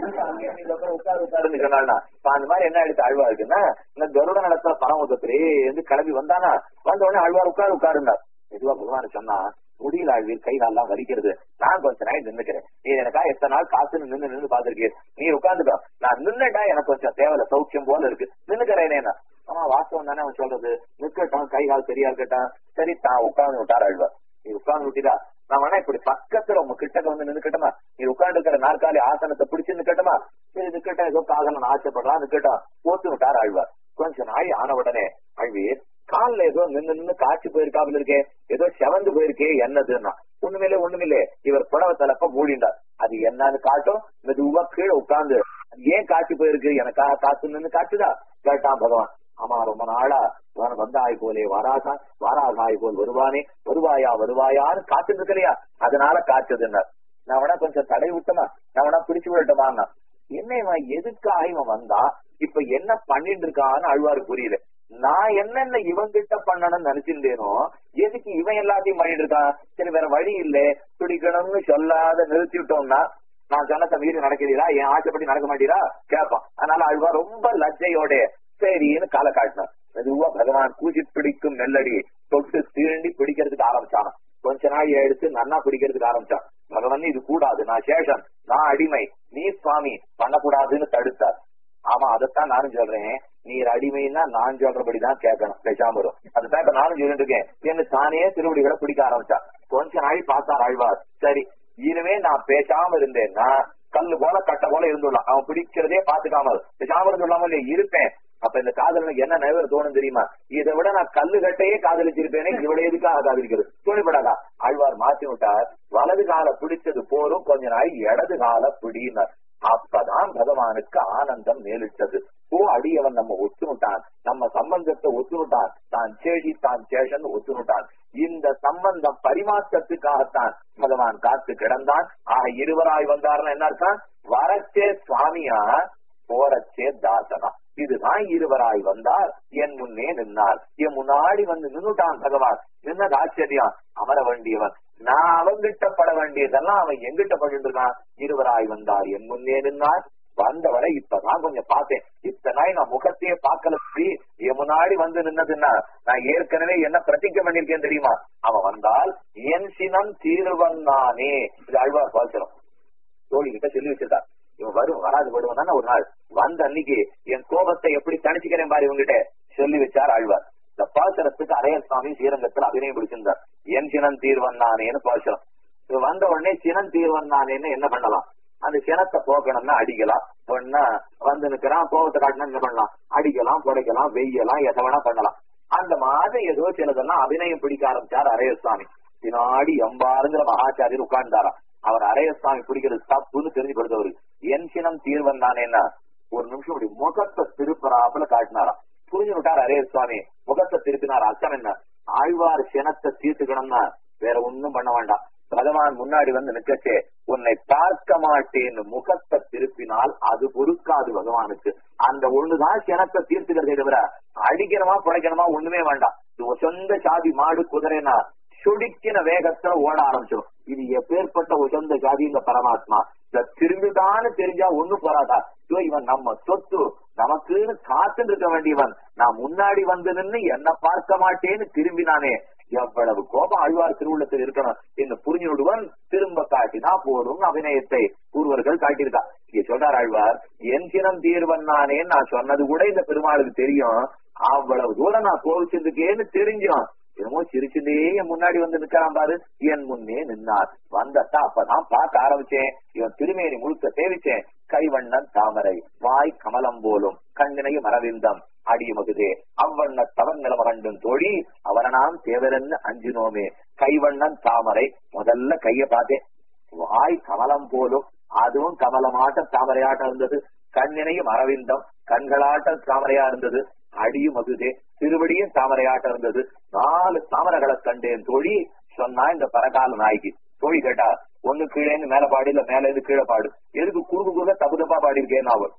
உட்காரு உட்காருன்னு சொன்னாள்னா அந்த மாதிரி என்ன எடுத்து ஆழ்வா இருக்குன்னா இந்த கருட நடத்துல பரமதத்திலே இருந்து கிளம்பி வந்தானா வந்த உடனே ஆழ்வார் உட்காரு உட்காருந்தார் மெதுவா பகவான் சொன்னா முடியல ஆழ்வீர் கை கால்லாம் வலிக்கிறது நான் கொஞ்ச நாள் நின்னுக்கிறேன் நீ எனக்கா எத்தனை நாள் காசு நின்று நின்று பாத்துருக்கேன் நீ உட்காந்துக்கோ நான் நின்னுட்டா எனக்கு கொஞ்சம் தேவையில்ல சௌக்கியம் போல இருக்கு நின்னுக்கிறேனே ஆமா வாஸ்தவம் தானே அவன் சொல்றது நிக்கட்டும் கை கால் சரியா இருக்கட்டும் சரி தான் உட்கார்ந்து விட்டார் ஆழ்வார் நீ உட்கார்ந்து விட்டிதா நான் வேணா இப்படி பக்கத்துல உங்க கிட்டக்க வந்து நின்னுக்கட்டுமா நீ உட்கார்ந்து இருக்கிற நாற்காலி ஆசனத்தை பிடிச்சு நிக்கட்டுமா சரி நிக்கட்டும் ஏதோ காதல ஆசைப்படுறான் நிக்கட்டும் போத்து விட்டார் ஆழ்வார் கொஞ்ச நாள் ஆன உடனே ஆழ்வீர் கால்ல ஏதோ நின்னு நின்னு காய்ச்சி போயிருக்காமல் இருக்கே ஏதோ செவந்து போயிருக்கே என்னதுன்னா ஒண்ணுமில்லே ஒண்ணுமில்லே இவர் புடவை தலைப்ப மூடிண்டார் அது என்னன்னு காட்டும் மெதுவா கீழே உட்கார்ந்து ஏன் காய்ச்சி போயிருக்கு எனக்காக காத்து நின்னு காட்டுதா கேட்டான் பகவான் ஆமா ரொம்ப நாளா வந்தாய் போலே வாராசா வாராசாய் போல் வருவானே வருவாயா வருவாயான்னு காத்து இருக்கலையா அதனால காய்ச்சதுன்னார் நான் வேணா கொஞ்சம் தடை விட்டமா நான் வேணா பிடிச்சு விடட்டுமான்னா என்ன இவன் எதுக்காக இவன் வந்தா இப்ப என்ன பண்ணிட்டு இருக்கான்னு அழுவாரு புரியல நான் என்னென்ன இவன் கிட்ட பண்ணணும்னு நினைச்சிருந்தேனோ எதுக்கு இவன் எல்லாத்தையும் பண்ணிட்டு இருக்கான் சரி வேற வழி இல்ல துடிக்கணும்னு சொல்லாத நிறுத்தி விட்டோம்னா நான் சொன்னத மீறி நடக்கிறீரா என் ஆசைப்படி நடக்க மாட்டீரா கேட்பான் அதனால அழுவா ரொம்ப லஜ்ஜையோட சரின்னு காலை காட்டினான் மெதுவா பகவான் கூச்சி பிடிக்கும் நெல்லடி தொட்டு தீண்டி பிடிக்கிறதுக்கு ஆரம்பிச்சான் கொஞ்ச நாள் எடுத்து நன்னா பிடிக்கிறதுக்கு ஆரம்பிச்சான் பகவான் இது கூடாது நான் சேஷன் நான் அடிமை நீ சுவாமி பண்ணக்கூடாதுன்னு தடுத்தார் ஆமா அதைத்தான் நானும் சொல்றேன் நீர் அடிமைன்னா நான் சொல்றபடிதான் கேட்கணும் பேசாம வரும் அதுதான் இப்ப நானும் சொல்லிட்டு இருக்கேன் என்ன தானே திருவடிகளை பிடிக்க ஆரம்பிச்சான் கொஞ்ச நாள் பார்த்தார் ஆழ்வார் சரி இனிமே நான் பேசாம இருந்தேன்னா கல்லு போல கட்ட போல இருந்துடலாம் அவன் பிடிக்கிறதே பாத்துக்காம பேசாம இருந்துடலாம இல்லையா இருப்பேன் அப்ப இந்த காதலனுக்கு என்ன நினைவு தோணும் தெரியுமா இதை விட நான் கல்லு கட்டையே காதலிச்சிருப்பேனே இதை விட எதுக்காக காதலிக்கிறது தோணிப்படாதா ஆழ்வார் மாத்தி விட்டார் வலது கால பிடிச்சது போரும் கொஞ்ச நாள் இடது கால பிடினார் அப்பதான் பகவானுக்கு ஆனந்தம் மேலிட்டது ஓ அடியவன் நம்ம ஒத்துனுட்டான் நம்ம சம்பந்தத்தை ஒத்துனுட்டான் தான் சேஷி தான் சேஷன் ஒத்துனுட்டான் இந்த சம்பந்தம் பரிமாற்றத்துக்காகத்தான் பகவான் காத்து கிடந்தான் ஆக இருவராய் வந்தார்னு என்ன அர்த்தம் வரச்சே சுவாமியா போரச்சே தாசனா இதுதான் இருவராய் வந்தார் என் முன்னே நின்னார் என் முன்னாடி வந்து நின்னுட்டான் பகவான் நின்னது ஆச்சரியம் அமர வேண்டியவன் நான் அவங்கிட்ட பட வேண்டியதெல்லாம் அவன் எங்கிட்ட பட்டு இருக்கான் இருவராய் வந்தார் என் முன்னே நின்னார் வந்தவரை இப்பதான் கொஞ்சம் பார்த்தேன் இத்தனை நான் முகத்தையே பார்க்கல என் முன்னாடி வந்து நின்னதுன்னா நான் ஏற்கனவே என்ன பிரதிஜை பண்ணிருக்கேன் தெரியுமா அவன் வந்தால் என் சினம் தீர்வன் நானே இது அழ்வார் பாசனம் தோழி கிட்ட சொல்லி வச்சிருக்கார் இவன் வரும் வராது வருவான் ஒரு நாள் வந்த அன்னைக்கு என் கோபத்தை எப்படி தணிச்சுக்கிறேன் பாரு இவங்கிட்ட சொல்லி வச்சார் ஆழ்வார் இந்த பாசனத்துக்கு அரையர் சுவாமி ஸ்ரீரங்கத்துல அபிநயம் பிடிச்சிருந்தார் என் சினம் தீர்வன் நானேன்னு பாசனம் இவன் வந்த உடனே சினம் தீர்வன் நானேன்னு என்ன பண்ணலாம் அந்த சினத்தை போக்கணும்னா அடிக்கலாம் பொண்ணா வந்து நிக்கிறான் கோபத்தை காட்டினா என்ன பண்ணலாம் அடிக்கலாம் புடைக்கலாம் வெய்யலாம் எதை வேணா பண்ணலாம் அந்த மாதிரி ஏதோ சிலதெல்லாம் அபிநயம் பிடிக்க ஆரம்பிச்சார் அரைய சுவாமி பின்னாடி எம்பாருங்கிற மகாச்சாரியர் உட்கார்ந்தாராம் அவர் அரைய சுவாமி பிடிக்கிறது தப்புன்னு தெரிஞ்சு கொடுத்தவரு என் சினம் தீர்வன் தானேன்னா ஒரு நிமிஷம் இப்படி முகத்தை திருப்பராப்புல காட்டினாராம் புரிஞ்சு விட்டார் அரைய சுவாமி முகத்தை திருப்பினார் அர்த்தம் என்ன ஆழ்வார் சினத்தை தீர்த்துக்கணும்னா வேற ஒண்ணும் பண்ண வேண்டாம் பகவான் முன்னாடி வந்து நிக்கச்சே உன்னை பார்க்க மாட்டேன்னு முகத்தை திருப்பினால் அது பொறுக்காது பகவானுக்கு அந்த ஒண்ணுதான் சினத்தை தீர்த்துக்கிறதே தவிர அடிக்கணுமா புடைக்கணுமா ஒண்ணுமே வேண்டாம் இது சொந்த சாதி மாடு குதிரைனா சுடிக்கின வேகத்துல ஓட ஆரம்பிச்சிடும் இது எப்பேற்பட்ட உசந்த ஜாதி இந்த பரமாத்மா இந்த திரும்பிதான்னு தெரிஞ்சா ஒண்ணு போறாதா இவன் நம்ம சொத்து நமக்குன்னு காத்து இருக்க வேண்டியவன் நான் முன்னாடி வந்து நின்னு என்ன பார்க்க மாட்டேன்னு திரும்பினானே எவ்வளவு கோபம் ஆழ்வார் திருவுள்ளத்தில் இருக்கணும் என்று புரிஞ்சு விடுவன் திரும்ப காட்டினா போதும் அபிநயத்தை பூர்வர்கள் காட்டியிருக்கா இங்க சொல்றார் ஆழ்வார் என் சினம் தீர்வன் நானே நான் சொன்னது கூட இந்த பெருமாளுக்கு தெரியும் அவ்வளவு தூரம் நான் கோவிச்சதுக்கேன்னு தெரிஞ்சோம் என்னமோ சிரிச்சுட்டே என் முன்னாடி வந்து நிக்கிறான் பாரு என் முன்னே நின்னார் வந்தட்டா அப்பதான் பார்க்க ஆரம்பிச்சேன் இவன் திருமேனி முழுக்க சேவிச்சேன் கைவண்ணன் தாமரை வாய் கமலம் போலும் கண்ணினை மரவிந்தம் அடியுமகுதே அவ்வண்ண தவன் நிலம கண்டும் தோழி அவரனாம் தேவரன்னு அஞ்சினோமே கைவண்ணன் தாமரை முதல்ல கைய பார்த்தேன் வாய் கமலம் போலும் அதுவும் கமலமாட்ட தாமரையாட்டம் இருந்தது கண்ணினையும் அரவிந்தம் கண்களாட்ட தாமரையா இருந்தது அடியும் மகுதே திருவடியும் தாமரையாட்டம் இருந்தது நாலு தாமரைகளை கண்டேன் தோழி சொன்னா இந்த பரகால நாய்க்கு தோழி கேட்டா ஒண்ணு கீழே மேல பாடு இல்ல மேல இருந்து கீழே பாடு எதுக்கு குறுக்கு குறுக்க தப்பு தப்பா பாடி இருக்கேன் அவள்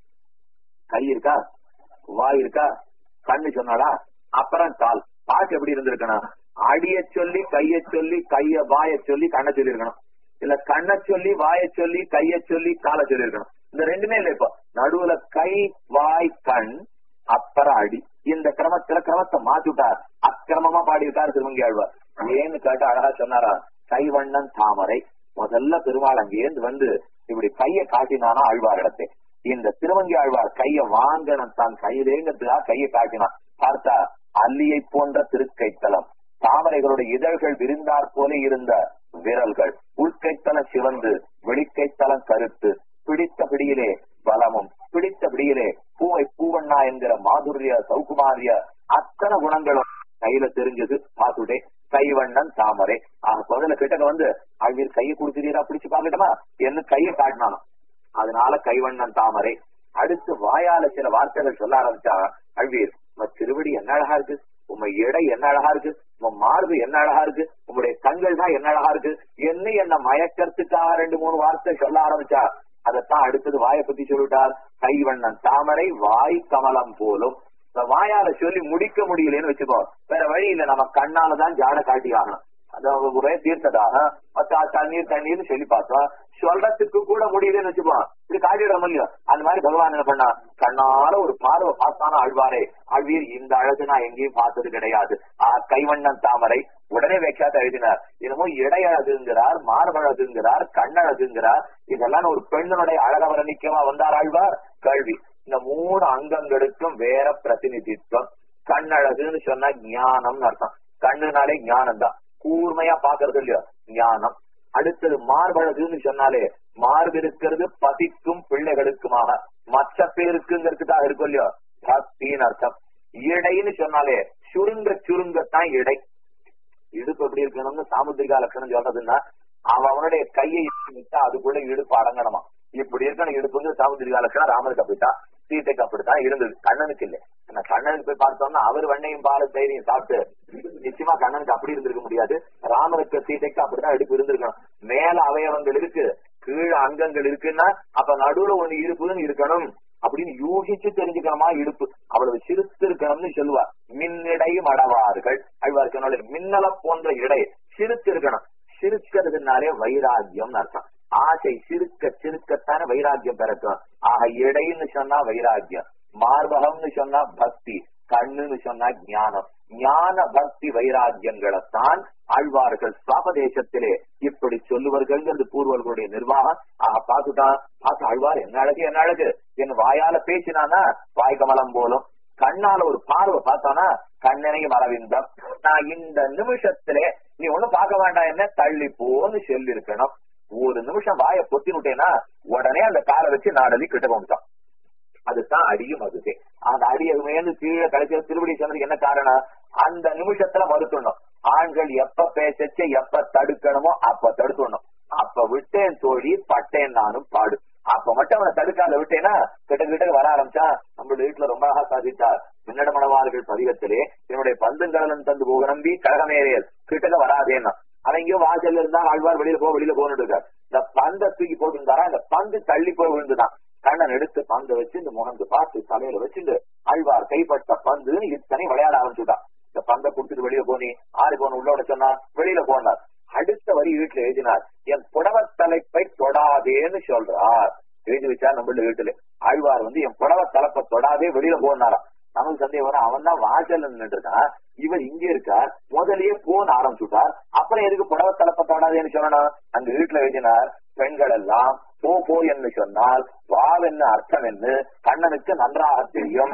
கை இருக்கா வாய் இருக்கா கண்ணு சொன்னாடா அப்புறம் கால் பாட்டு எப்படி இருந்திருக்கணும் அடிய சொல்லி கைய சொல்லி கைய வாய சொல்லி கண்ணை சொல்லி இருக்கணும் இல்ல கண்ணை சொல்லி வாய சொல்லி கைய சொல்லி காலை சொல்லி இருக்கணும் இந்த ரெண்டுமே இல்ல இப்போ நடுவுல கை வாய் கண் அப்புறம் அடி இந்த கிரமத்துல கிரமத்தை மாத்திட்டார் அக்கிரமமா பாடியிருக்காரு திருவங்கி ஆழ்வார் ஏன்னு கேட்டு அழகா சொன்னாரா கைவண்ணன் தாமரை முதல்ல பெருமாள் அங்கேருந்து வந்து இப்படி கைய காட்டினானா ஆழ்வார் இடத்தை இந்த திருவங்கி ஆழ்வார் கைய வாங்கணும் தான் கையிலேங்கிறதுக்காக கையை காட்டினான் பார்த்தா அல்லியை போன்ற திருக்கைத்தலம் தாமரைகளுடைய இதழ்கள் விரிந்தாற் போல இருந்த விரல்கள் உள்கைத்தலம் சிவந்து வெளிக்கைத்தலம் கருத்து பிடித்த பிடியிலே பலமும் பிடித்த பிடியிலே பூவை பூவண்ணா என்கிற மாதுரிய சௌகுமாரிய அத்தனை குணங்களும் கையில தெரிஞ்சது பாத்துட்டே கைவண்ணன் தாமரை ஆக முதல்ல கிட்டக்க வந்து அழுவீர் கையை கொடுக்குறீரா பிடிச்சு பாக்கட்டுமா என்ன கையை காட்டினானோ அதனால கைவண்ணன் தாமரை அடுத்து வாயால சில வார்த்தைகள் சொல்ல ஆரம்பிச்சா அழ்வீர் உங்க திருவடி என்ன அழகா இருக்கு உங்க எடை என்ன அழகா இருக்கு உங்க மார்பு என்ன அழகா இருக்கு உங்களுடைய கண்கள் தான் என்ன அழகா இருக்கு என்ன என்ன மயக்கத்துக்காக ரெண்டு மூணு வார்த்தை சொல்ல ஆரம்பிச்சா அதைத்தான் அடுத்தது வாயை பத்தி சொல்லிட்டார் கைவண்ணன் தாமரை வாய் கமலம் போலும் வாயால சொல்லி முடிக்க முடியலன்னு வச்சுக்கோ வேற வழி இல்ல நம்ம கண்ணாலதான் ஜாட காட்டி ஆகணும் அதாவது ஒரே தீர்த்ததாக தண்ணீர் தண்ணீர்னு சொல்லி பார்த்தோம் சொல்றதுக்கு கூட முடியலன்னு வச்சுப்போம் இது காட்டிட முடியும் அந்த மாதிரி பகவான் என்ன பண்ணா கண்ணால ஒரு பார்வை பார்த்தானா ஆழ்வாரே ஆழ்வீர் இந்த அழகு நான் எங்கேயும் பார்த்தது கிடையாது ஆ கைவண்ணன் தாமரை உடனே வைக்காத எழுதினார் என்னமோ இடையழகுங்கிறார் மார்பழகுங்கிறார் கண்ணழகுங்கிறார் இதெல்லாம் ஒரு பெண்ணுடைய அழக வர்ணிக்கமா வந்தார் ஆழ்வார் கேள்வி இந்த மூணு அங்கங்களுக்கும் வேற பிரதிநிதித்துவம் கண்ணழகுன்னு சொன்னா ஞானம்னு அர்த்தம் கண்ணுனாலே ஞானம் தான் கூர்மையா பாக்குறது இல்லையோ ஞானம் அடுத்தது மார்பழகுன்னு சொன்னாலே மார்பு இருக்கிறது பதிக்கும் பிள்ளைகளுக்குமாக மற்ற பேருக்குங்கிறதுக்காக இருக்கும் இல்லையோ பக்தின்னு அர்த்தம் இடைன்னு சொன்னாலே சுருங்க சுருங்கத்தான் இடை இடுப்பு எப்படி இருக்கணும்னு சாமுத்திரிகா லட்சணம் சொல்றதுன்னா அவன் அவனுடைய கையை விட்டா அதுக்குள்ள இடுப்பு அடங்கணுமா இப்படி இருக்கணும் இடுப்புங்க சாமுத்திரிகா லட்சணம் ராமருக்கு அப்படித்தான் சீதைக்கு அப்படித்தான் இருந்தது கண்ணனுக்கு இல்லை ஆனா கண்ணனுக்கு போய் பார்த்தோம்னா அவர் வெண்ணையும் பால தைரியம் சாப்பிட்டு நிச்சயமா கண்ணனுக்கு அப்படி இருந்திருக்க முடியாது ராமருக்கு சீதைக்கு அப்படிதான் இடுப்பு இருந்திருக்கணும் மேல அவயவங்கள் இருக்கு கீழே அங்கங்கள் இருக்குன்னா அப்ப நடுவுல ஒண்ணு இருப்புன்னு இருக்கணும் அப்படின்னு யூகிச்சு தெரிஞ்சுக்கணுமா இடுப்பு அவ்வளவு சிறுத்து இருக்கணும்னு சொல்லுவார் மின்னிடை மடவார்கள் அழ்வார் சொன்னாலே மின்னல போன்ற இடை சிறுத்து இருக்கணும் சிறுக்கிறதுனாலே வைராக்கியம் அர்த்தம் ஆசை சிறுக்க சிறுக்கத்தானே வைராக்கியம் பிறக்கும் ஆக இடைன்னு சொன்னா வைராக்கியம் மார்பகம்னு சொன்னா பக்தி கண்ணுன்னு சொன்னா ஞானம் ஞான பக்தி வைராக்கியங்களைத்தான் ஆழ்வார்கள் சுவாபதேசத்திலே இப்படி சொல்லுவார்கள் பூர்வர்களுடைய நிர்வாகம் ஆக பார்த்துட்டான் பார்த்து ஆழ்வார் என்ன அழகு என்ன அழகு என் வாயால பேசினானா வாய் கமலம் போலும் கண்ணால ஒரு பார்வை பார்த்தானா கண்ணனையும் அரவிந்தம் நான் இந்த நிமிஷத்திலே நீ ஒண்ணும் பார்க்க வேண்டாம் என்ன தள்ளி போன்னு சொல்லி இருக்கணும் ஒரு நிமிஷம் வாய பொத்தி விட்டேன்னா உடனே அந்த காலை வச்சு நாடலி கிட்ட கொண்டுட்டான் அதுதான் அடியும் அதுதே அந்த அடியகுமேந்து கீழே கடைசியில திருவடி சொன்னதுக்கு என்ன காரணம் அந்த நிமிஷத்துல மறுத்துடணும் ஆண்கள் எப்ப பேசச்ச எப்ப தடுக்கணுமோ அப்ப தடுத்துடணும் அப்ப விட்டேன் தோழி பட்டேன் நானும் பாடு அப்ப மட்டும் அவனை தடுக்காத விட்டேன்னா கிட்ட கிட்ட வர ஆரம்பிச்சா நம்மளுடைய வீட்டுல ரொம்ப அழகா சாதித்தார் மின்னட மணவார்கள் பதிகத்திலே என்னுடைய பந்துங்கடலன் தந்து போக நம்பி கழகமேறியல் கிட்டக்க வராதேன்னா அவன் எங்கேயோ வாசல்ல இருந்தா ஆழ்வார் வெளியில போ வெளியில போன்னு இருக்கார் இந்த பந்தை தூக்கி போட்டுருந்தாரா இந்த பந்து தள்ளி போய் விழுந்துதான் கண்ணன் எடுத்து பந்தை வச்சு இந்த முகந்து பார்த்து தலையில வச்சுட்டு ஆழ்வார் கைப்பட்ட பந்துன்னு இத்தனை விளையாட ஆரம்பிச்சுட்டான் இந்த பந்தை கொடுத்துட்டு வெளியில போனி ஆறு போன உள்ளோட சொன்னா வெளியில போனார் அடுத்த வரி வீட்டுல எழுதினார் என் புடவ தலைப்பை தொடாதேன்னு சொல்றார் எழுதி வச்சார் நம்மள வீட்டுல ஆழ்வார் வந்து என் புடவ தலைப்பை தொடாதே வெளியில போனாராம் நமக்கு சந்தேகம் வரும் அவன் தான் வாசல் நின்று இருக்கான் இவர் இங்க இருக்கார் முதல்லயே போன் ஆரம்பிச்சுட்டார் அப்புறம் எதுக்கு புடவ தலைப்பை தொடாதேன்னு சொல்லணும் அங்க வீட்டுல எழுதினார் பெண்கள் எல்லாம் போ போ என்று சொன்னால் வாவென்ன அர்த்தம் என்று கண்ணனுக்கு நன்றாக தெரியும்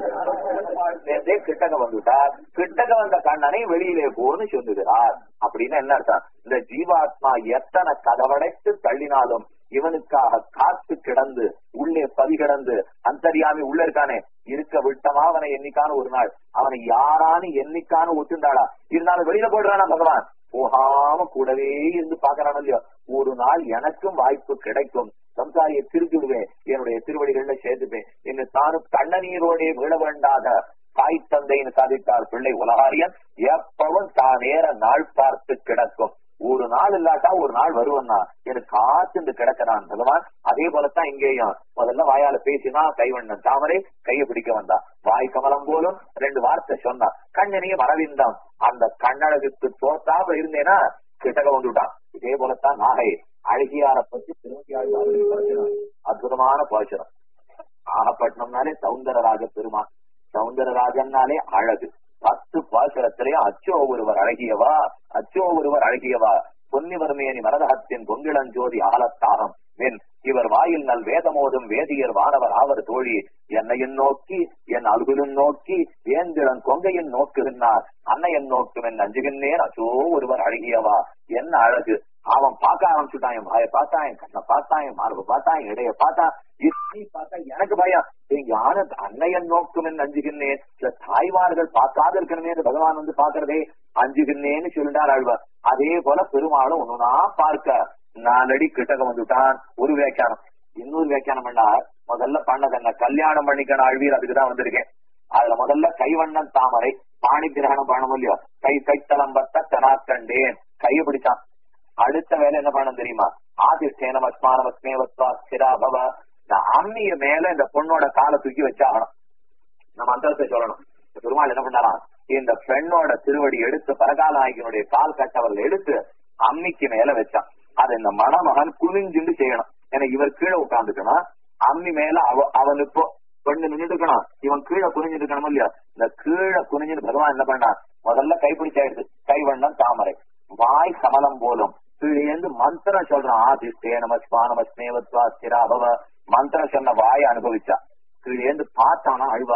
நேரத்தே கிட்டக வந்துட்டார் கிட்டக வந்த கண்ணனை வெளியிலே போன்னு சொல்லுகிறார் அப்படின்னு என்ன அர்த்தம் இந்த ஜீவாத்மா எத்தனை கதவடைத்து தள்ளினாலும் இவனுக்காக காத்து கிடந்து உள்ளே பதி கிடந்து அந்தரியாமி உள்ள இருக்கானே இருக்க விட்டமா அவனை என்னைக்கான ஒரு நாள் அவனை யாரானு என்னைக்கான ஒத்துண்டாளா இருந்தாலும் வெளியில போடுறானா பகவான் போகாம கூடவே இருந்து பாக்குறான் இல்லையோ ஒரு நாள் எனக்கும் வாய்ப்பு கிடைக்கும் சம்சாரியை திருத்தி விடுவேன் என்னுடைய திருவடிகள்ல சேர்த்துப்பேன் என்ன தானும் கண்ணநீரோடே விழ வேண்டாத தாய் தந்தைன்னு சாதித்தார் பிள்ளை உலகாரியன் எப்பவும் தான் நேர நாள் பார்த்து கிடக்கும் ஒரு நாள் இல்லாட்டா ஒரு நாள் வருவன்னா எனக்கு காத்துண்டு கிடக்கிறான் பகவான் அதே போலத்தான் இங்கேயும் முதல்ல வாயால பேசினா கைவண்ணன் தாமரை கையை பிடிக்க வந்தா வாய் கமலம் போலும் ரெண்டு வார்த்தை சொன்னா கண்ணனையும் அரவிந்தம் அந்த கண்ணழகுக்கு தோத்தாம இருந்தேனா கிட்டக வந்துட்டான் இதே போலத்தான் நாகை அழகியார பத்தி திருவத்தி அற்புதமான பாசனம் நாகப்பட்டினம்னாலே சவுந்தரராஜ பெருமான் சவுந்தரராஜன்னாலே அழகு பத்து பாசுரத்திலேயும் அச்சோ ஒருவர் அழகியவா அச்சோ ஒருவர் அழகியவா பொன்னிவர்மேனி மரதகத்தின் பொங்கிளஞ்சோதி அகலத்தாகம் வென் இவர் வாயில் நல் வேதமோதும் வேதியர் வானவர் ஆவர் தோழி என்னையும் நோக்கி என் அலுகுலும் நோக்கி வேந்திரன் கொங்கையின் நோக்குகின்றார் அன்னையன் நோக்கும் என் அஞ்சுகின்றேன் அச்சோ ஒருவர் அழகியவா என்ன அழகு அவன் பார்க்க ஆரம்பிச்சுட்டான் என் வாயை பார்த்தான் என் கண்ணை பார்த்தான் என் மார்பு பார்த்தான் என் இடைய பார்த்தான் இப்படி பார்த்தா எனக்கு பயம் யாரு அன்னையன் நோக்கும் என் அஞ்சுகின்றேன் சில தாய்மார்கள் பார்க்காத இருக்கணுமே பகவான் வந்து பாக்குறதே அஞ்சுகின்றேன்னு சொல்லிட்டார் ஆழ்வார் அதே போல பெருமாளும் ஒண்ணுனா பார்க்க நாலடி கிட்டக வந்துட்டான் ஒரு வியாக்கியானம் இன்னொரு வியாக்கியானம் பண்ணார் முதல்ல பண்ணது என்ன கல்யாணம் பண்ணிக்கணும் ஆழ்வீர் அதுக்குதான் வந்திருக்கேன் அதுல முதல்ல கைவண்ணன் தாமரை பாணி கிரகணம் பண்ணணும் இல்லையோ கை கைத்தளம் பத்த தனாக்கண்டேன் கையை பிடிச்சான் அடுத்த வேலை என்ன பண்ணணும் தெரியுமா ஆதிஷ்டேனம் அஸ்மானம் அஸ்மேவத்வா ஸ்திராபவ இந்த அம்மிய மேல இந்த பொண்ணோட காலை தூக்கி வச்சாகணும் நம்ம அந்தரத்தை சொல்லணும் பெருமாள் என்ன பண்ணலாம் இந்த பெண்ணோட திருவடி எடுத்து பரகால நாயகனுடைய கால் கட்டவர்கள் எடுத்து அம்மிக்கு மேல வச்சான் அதை இந்த மணமகன் குனிஞ்சுண்டு செய்யணும் ஏன்னா இவர் கீழே உட்காந்துக்கணும் அம்மி மேல அவ அவன் இப்போ பெண்ணு நின்றுட்டு இருக்கணும் இவன் கீழே குனிஞ்சிட்டு இருக்கணும் இல்லையா இந்த கீழே குனிஞ்சிட்டு பகவான் என்ன பண்ணான் முதல்ல கைப்பிடிச்சாயிடுது கைவண்ணம் தாமரை வாய் கமலம் போலும் கீழேந்து மந்திரம் சொல்றான் ஆதிஷ்டே நமஸ்பா நமஸ்மேவத்வா ஸ்திராபவ மந்திரம் சொன்ன வாயை அனுபவிச்சா கீழேந்து பார்த்தானா அழுவாரே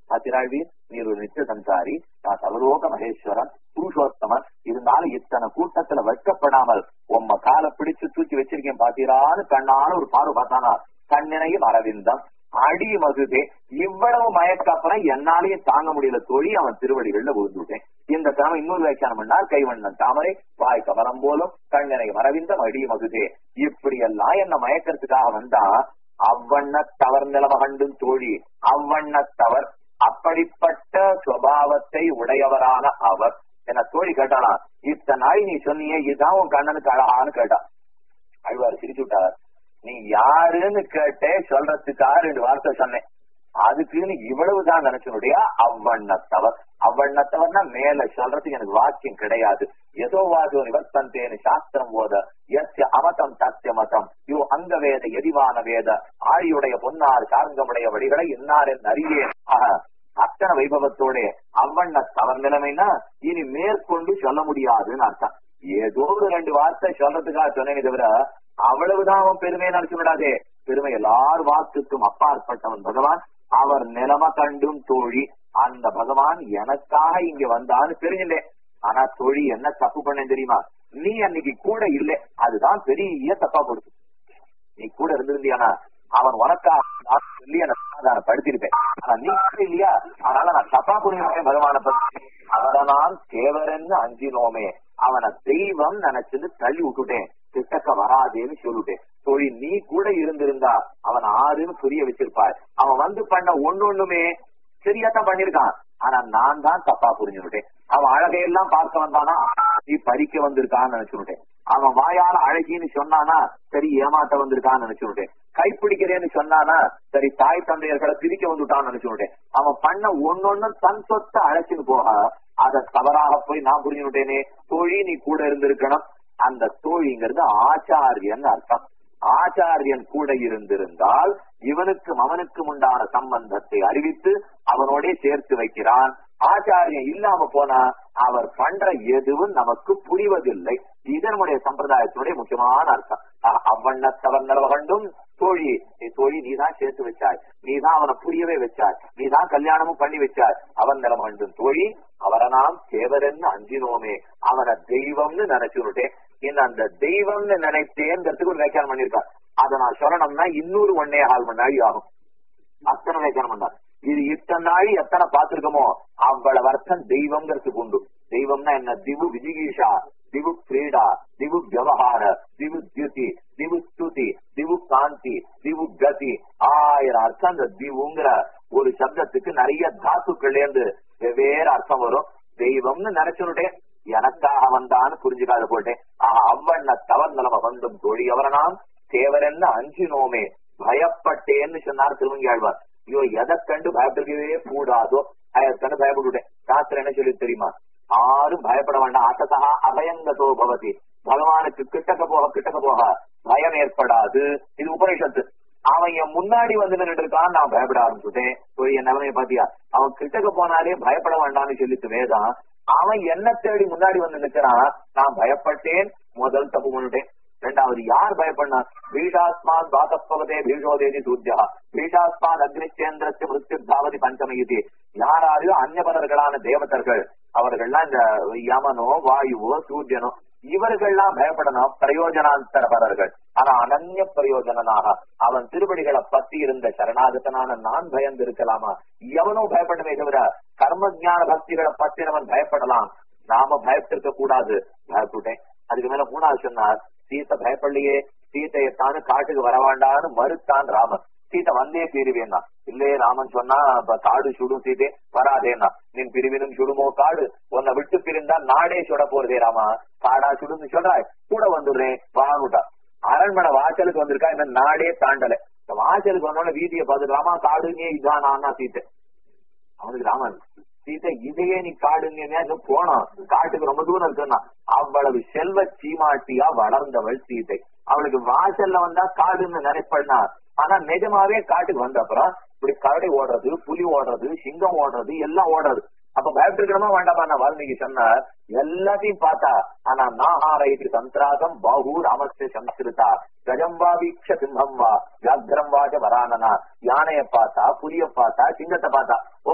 அத்திராழ்வீர் நீர் ஒரு நித்திய சஞ்சாரி நான் சர்வலோக மகேஸ்வரன் புருஷோத்தமன் இருந்தாலும் இத்தனை கூட்டத்துல வைக்கப்படாமல் உம்ம காலை பிடிச்சு தூக்கி வச்சிருக்கேன் பாத்தீரான்னு கண்ணான ஒரு பார்வை பார்த்தானா கண்ணினையும் அரவிந்தம் அடி மகுதே இவ்வளவு மயக்கப்புறம் என்னாலையும் தாங்க முடியல தோழி அவன் திருவடிகள்ல விழுந்துட்டேன் இந்த கிழமை இன்னொரு வியாக்கியானம் பண்ணார் கைவண்ணன் தாமரை வாய் கவரம் போலும் கண்ணினை மரவிந்தம் அடி மகுதே இப்படி எல்லாம் என்ன மயக்கிறதுக்காக வந்தா அவ்வண்ணத்தவர் நிலமகண்டும் தோழி அவ்வண்ணத்தவர் அப்படிப்பட்ட சுவாவத்தை உடையவரான அவர் என்ன தோழி கேட்டானா இத்தனை நாள் நீ சொன்னியே இதுதான் உன் கண்ணனுக்கு அழகான்னு கேட்டான் அழ்வார் சிரிச்சு விட்டார் நீ யாருன்னு கேட்டே சொல்றதுக்காக ரெண்டு வார்த்தை சொன்னேன் அதுக்குன்னு இவ்வளவுதான் நினைச்சனுடைய அவ்வண்ணத்தவர் அவ்வண்ணத்தவர்னா மேல சொல்றதுக்கு எனக்கு வாக்கியம் கிடையாது ஏதோ வாதோ நிவர்த்தந்தேன்னு சாஸ்திரம் போத எஸ் அமதம் சத்திய மதம் யோ அங்க வேத எதிவான வேத ஆழியுடைய பொன்னார் சார்ந்தமுடைய வழிகளை இன்னார் என் அறியேன் அத்தனை வைபவத்தோட அவ்வண்ண தவர் நிலைமைனா இனி மேற்கொண்டு சொல்ல முடியாதுன்னு அர்த்தம் ஏதோ ஒரு ரெண்டு வார்த்தை சொல்றதுக்காக சொன்னேனே தவிர அவ்வளவுதான் அவன் பெருமையை நினைச்சு விடாதே பெருமை எல்லார் வாக்குக்கும் அப்பாற்பட்டவன் பகவான் அவர் நிலம கண்டும் தோழி அந்த பகவான் எனக்காக இங்க வந்தான்னு தெரிஞ்சுட்டேன் ஆனா தோழி என்ன தப்பு பண்ண தெரியுமா நீ அன்னைக்கு கூட இல்லை அதுதான் பெரிய தப்பா கொடுத்து நீ கூட இருந்திருந்தியானா அவன் உனக்காக சொல்லி என்ன படுத்திருப்பேன் ஆனா நீ இல்லையா அதனால நான் தப்பா புரிஞ்சுட்டேன் பகவான பத்தி அவரை நான் தேவரன்னு அஞ்சினோமே அவனை தெய்வம் நினைச்சது தள்ளி விட்டுட்டேன் கிட்டக்க வராதேன்னு சொல்லிட்டேன் தோழி நீ கூட இருந்திருந்தா அவன் ஆறுன்னு புரிய வச்சிருப்பார் அவன் வந்து பண்ண ஒண்ணு ஒண்ணுமே சரியாத்தான் பண்ணிருக்கான் ஆனா நான் தான் தப்பா புரிஞ்சுட்டேன் அவன் அழகையெல்லாம் பார்க்க வந்தானா நீ பறிக்க வந்திருக்கான்னு நினைச்சுட்டேன் அவன் வாயால அழகின்னு சொன்னானா சரி ஏமாத்த வந்திருக்கான்னு நினைச்சுட்டேன் கைப்பிடிக்கிறேன்னு சொன்னானா சரி தாய் தந்தையர்களை பிரிக்க வந்துட்டான்னு நினைச்சுட்டேன் அவன் பண்ண ஒன்னொன்னு தன் சொத்தை அழைச்சின்னு போக அத தவறாக போய் நான் புரிஞ்சுட்டேனே தோழி நீ கூட இருந்திருக்கணும் அந்த தோழிங்கிறது ஆச்சாரியன் அர்த்தம் ஆச்சாரியன் கூட இருந்திருந்தால் இவனுக்கும் அவனுக்கும் உண்டான சம்பந்தத்தை அறிவித்து அவனோட சேர்த்து வைக்கிறான் ஆச்சாரியம் இல்லாம போனா அவர் பண்ற எதுவும் நமக்கு புரிவதில்லை இது நம்முடைய சம்பிரதாயத்தினுடைய முக்கியமான அர்த்தம் அவ்வண்ணத்தவன் நிலவகண்டும் தோழி நீ தோழி நீதான் சேர்த்து வச்சாய் நீதான் அவனை புரியவே வச்சாய் நீதான் கல்யாணமும் பண்ணி வச்சாய் அவன் நிலவகண்டும் தோழி அவரை நாம் தேவரென்னு அஞ்சினோமே அவனை தெய்வம்னு நினைச்சுட்டேன் இன்னும் அந்த தெய்வம்னு நினைத்தேங்கிறதுக்கு ஒரு வியாக்கியானம் பண்ணிருக்கார் அதை நான் சொல்லணும்னா இன்னொரு ஒன்னே கால் மணி நாள் ஆகும் அத்தனை வியாக்கியானம் பண்ணார் இது இத்தனை நாள் எத்தனை பார்த்திருக்கோமோ அவ்வளவு அர்த்தம் தெய்வம்ங்கிறதுக்கு உண்டு தெய்வம்னா என்ன திவு விஜிகீஷா திவு கிரீடா திவு விவகார திவு தியுதி திவு ஸ்துதி திவு காந்தி திவு கதி ஆயிரம் அர்த்தம் அந்த திவுங்கிற ஒரு சப்தத்துக்கு நிறைய தாத்துக்கள் இருந்து வெவ்வேறு அர்த்தம் வரும் தெய்வம்னு நினைச்சுட்டேன் எனக்காக வந்தான்னு புரிஞ்சுக்காத போட்டேன் ஆஹ் அவ்வண்ண தவறு நிலம வந்தும் தோழி அவரை நாம் தேவரென்னு அஞ்சினோமே பயப்பட்டேன்னு சொன்னார் திருமங்கியாழ்வார் ஐயோ எதை கண்டு பயப்படவே கூடாதோ அதை கண்டு பயப்பட்டுட்டேன் சாஸ்திரம் என்ன சொல்லி தெரியுமா யாரும் பயப்பட வேண்டாம் அசதா அபயங்கதோ பவதி பகவானுக்கு கிட்டக்க போக கிட்டக்க போக பயம் ஏற்படாது இது உபனிஷத்து அவன் என் முன்னாடி வந்து நின்று இருக்கான் நான் பயப்பட ஆரம்பிச்சுட்டேன் போய் என் நிலைமைய பாத்தியா அவன் கிட்டக்க போனாலே பயப்பட வேண்டாம்னு சொல்லிட்டு வேதம் அவன் என்ன தேடி முன்னாடி வந்து நிக்கிறான் நான் பயப்பட்டேன் முதல் தப்பு பண்ணிட்டேன் ரெண்டாவது யார் பயப்படனா பீஷாஸ்மான் பாதஸ்பவதே பீஷோதேதி சூர்யா பீஷாஸ்மான் அக்னிச்சேந்திரத்து மிருத்யுத்தாவதி பஞ்சமயுதி யாராலையோ அந்நபரர்களான தேவதர்கள் அவர்கள்லாம் இந்த யமனோ வாயுவோ சூரியனோ இவர்கள்லாம் பயப்படணும் பிரயோஜனாந்தரபரர்கள் ஆனா அனன்ய பிரயோஜனனாக அவன் திருவடிகளை பத்தி இருந்த சரணாகத்தனான நான் பயந்து இருக்கலாமா எவனோ பயப்படவே தவிர கர்ம ஜான பக்திகளை பத்தினவன் பயப்படலாம் நாம பயப்பட்டிருக்க கூடாது பயப்பட்டேன் அதுக்கு மேல மூணாவது சொன்னார் சீத்தை பயப்படலையே சீத்தையை தானு காட்டுக்கு வரவாண்டான்னு மறுத்தான் ராமன் சீத்தை வந்தே தீருவேன்னா இல்லையே ராமன் சொன்னா காடு சுடும் சீதே வராதேன்னா நின் பிரிவினும் சுடுமோ காடு உன்னை விட்டு பிரிந்தா நாடே சுட போறதே ராமா காடா சுடுன்னு சொல்றாய் கூட வந்துடுறேன் வானுட்டா அரண்மனை வாசலுக்கு வந்திருக்கா இந்த நாடே தாண்டல வாசலுக்கு வந்தோட வீதியை பார்த்துட்டு ராமா காடுங்க இதானா சீத்தை அவனுக்கு ராமன் சீதை இதையே நீ காடுங்க போனோம் காட்டுக்கு ரொம்ப தூரம் இருக்குன்னா அவ்வளவு செல்வ சீமாட்டியா வளர்ந்தவள் சீதை அவளுக்கு வாசல்ல வந்தா காடுன்னு நினைப்படனா ஆனா நிஜமாவே காட்டுக்கு வந்த அப்புறம் இப்படி கரடி ஓடுறது புலி ஓடுறது சிங்கம் ஓடுறது எல்லாம் ஓடுறது அப்ப பயப்பட்டுக்கணுமா வேண்டாமா நான் வால்மீகி சொன்னார் எல்லாத்தையும் பார்த்தா ஆனா நாஹாரைக்கு சந்திராகம் பாஹு ராமஸ்ய சம்ஸ்கிருதா கஜம்பா வீக்ஷ சிம்மம் வா வியாக்ரம் வாஜ வரானனா யானைய பார்த்தா புலிய பார்த்தா சிங்கத்தை பார்த்தா ஓ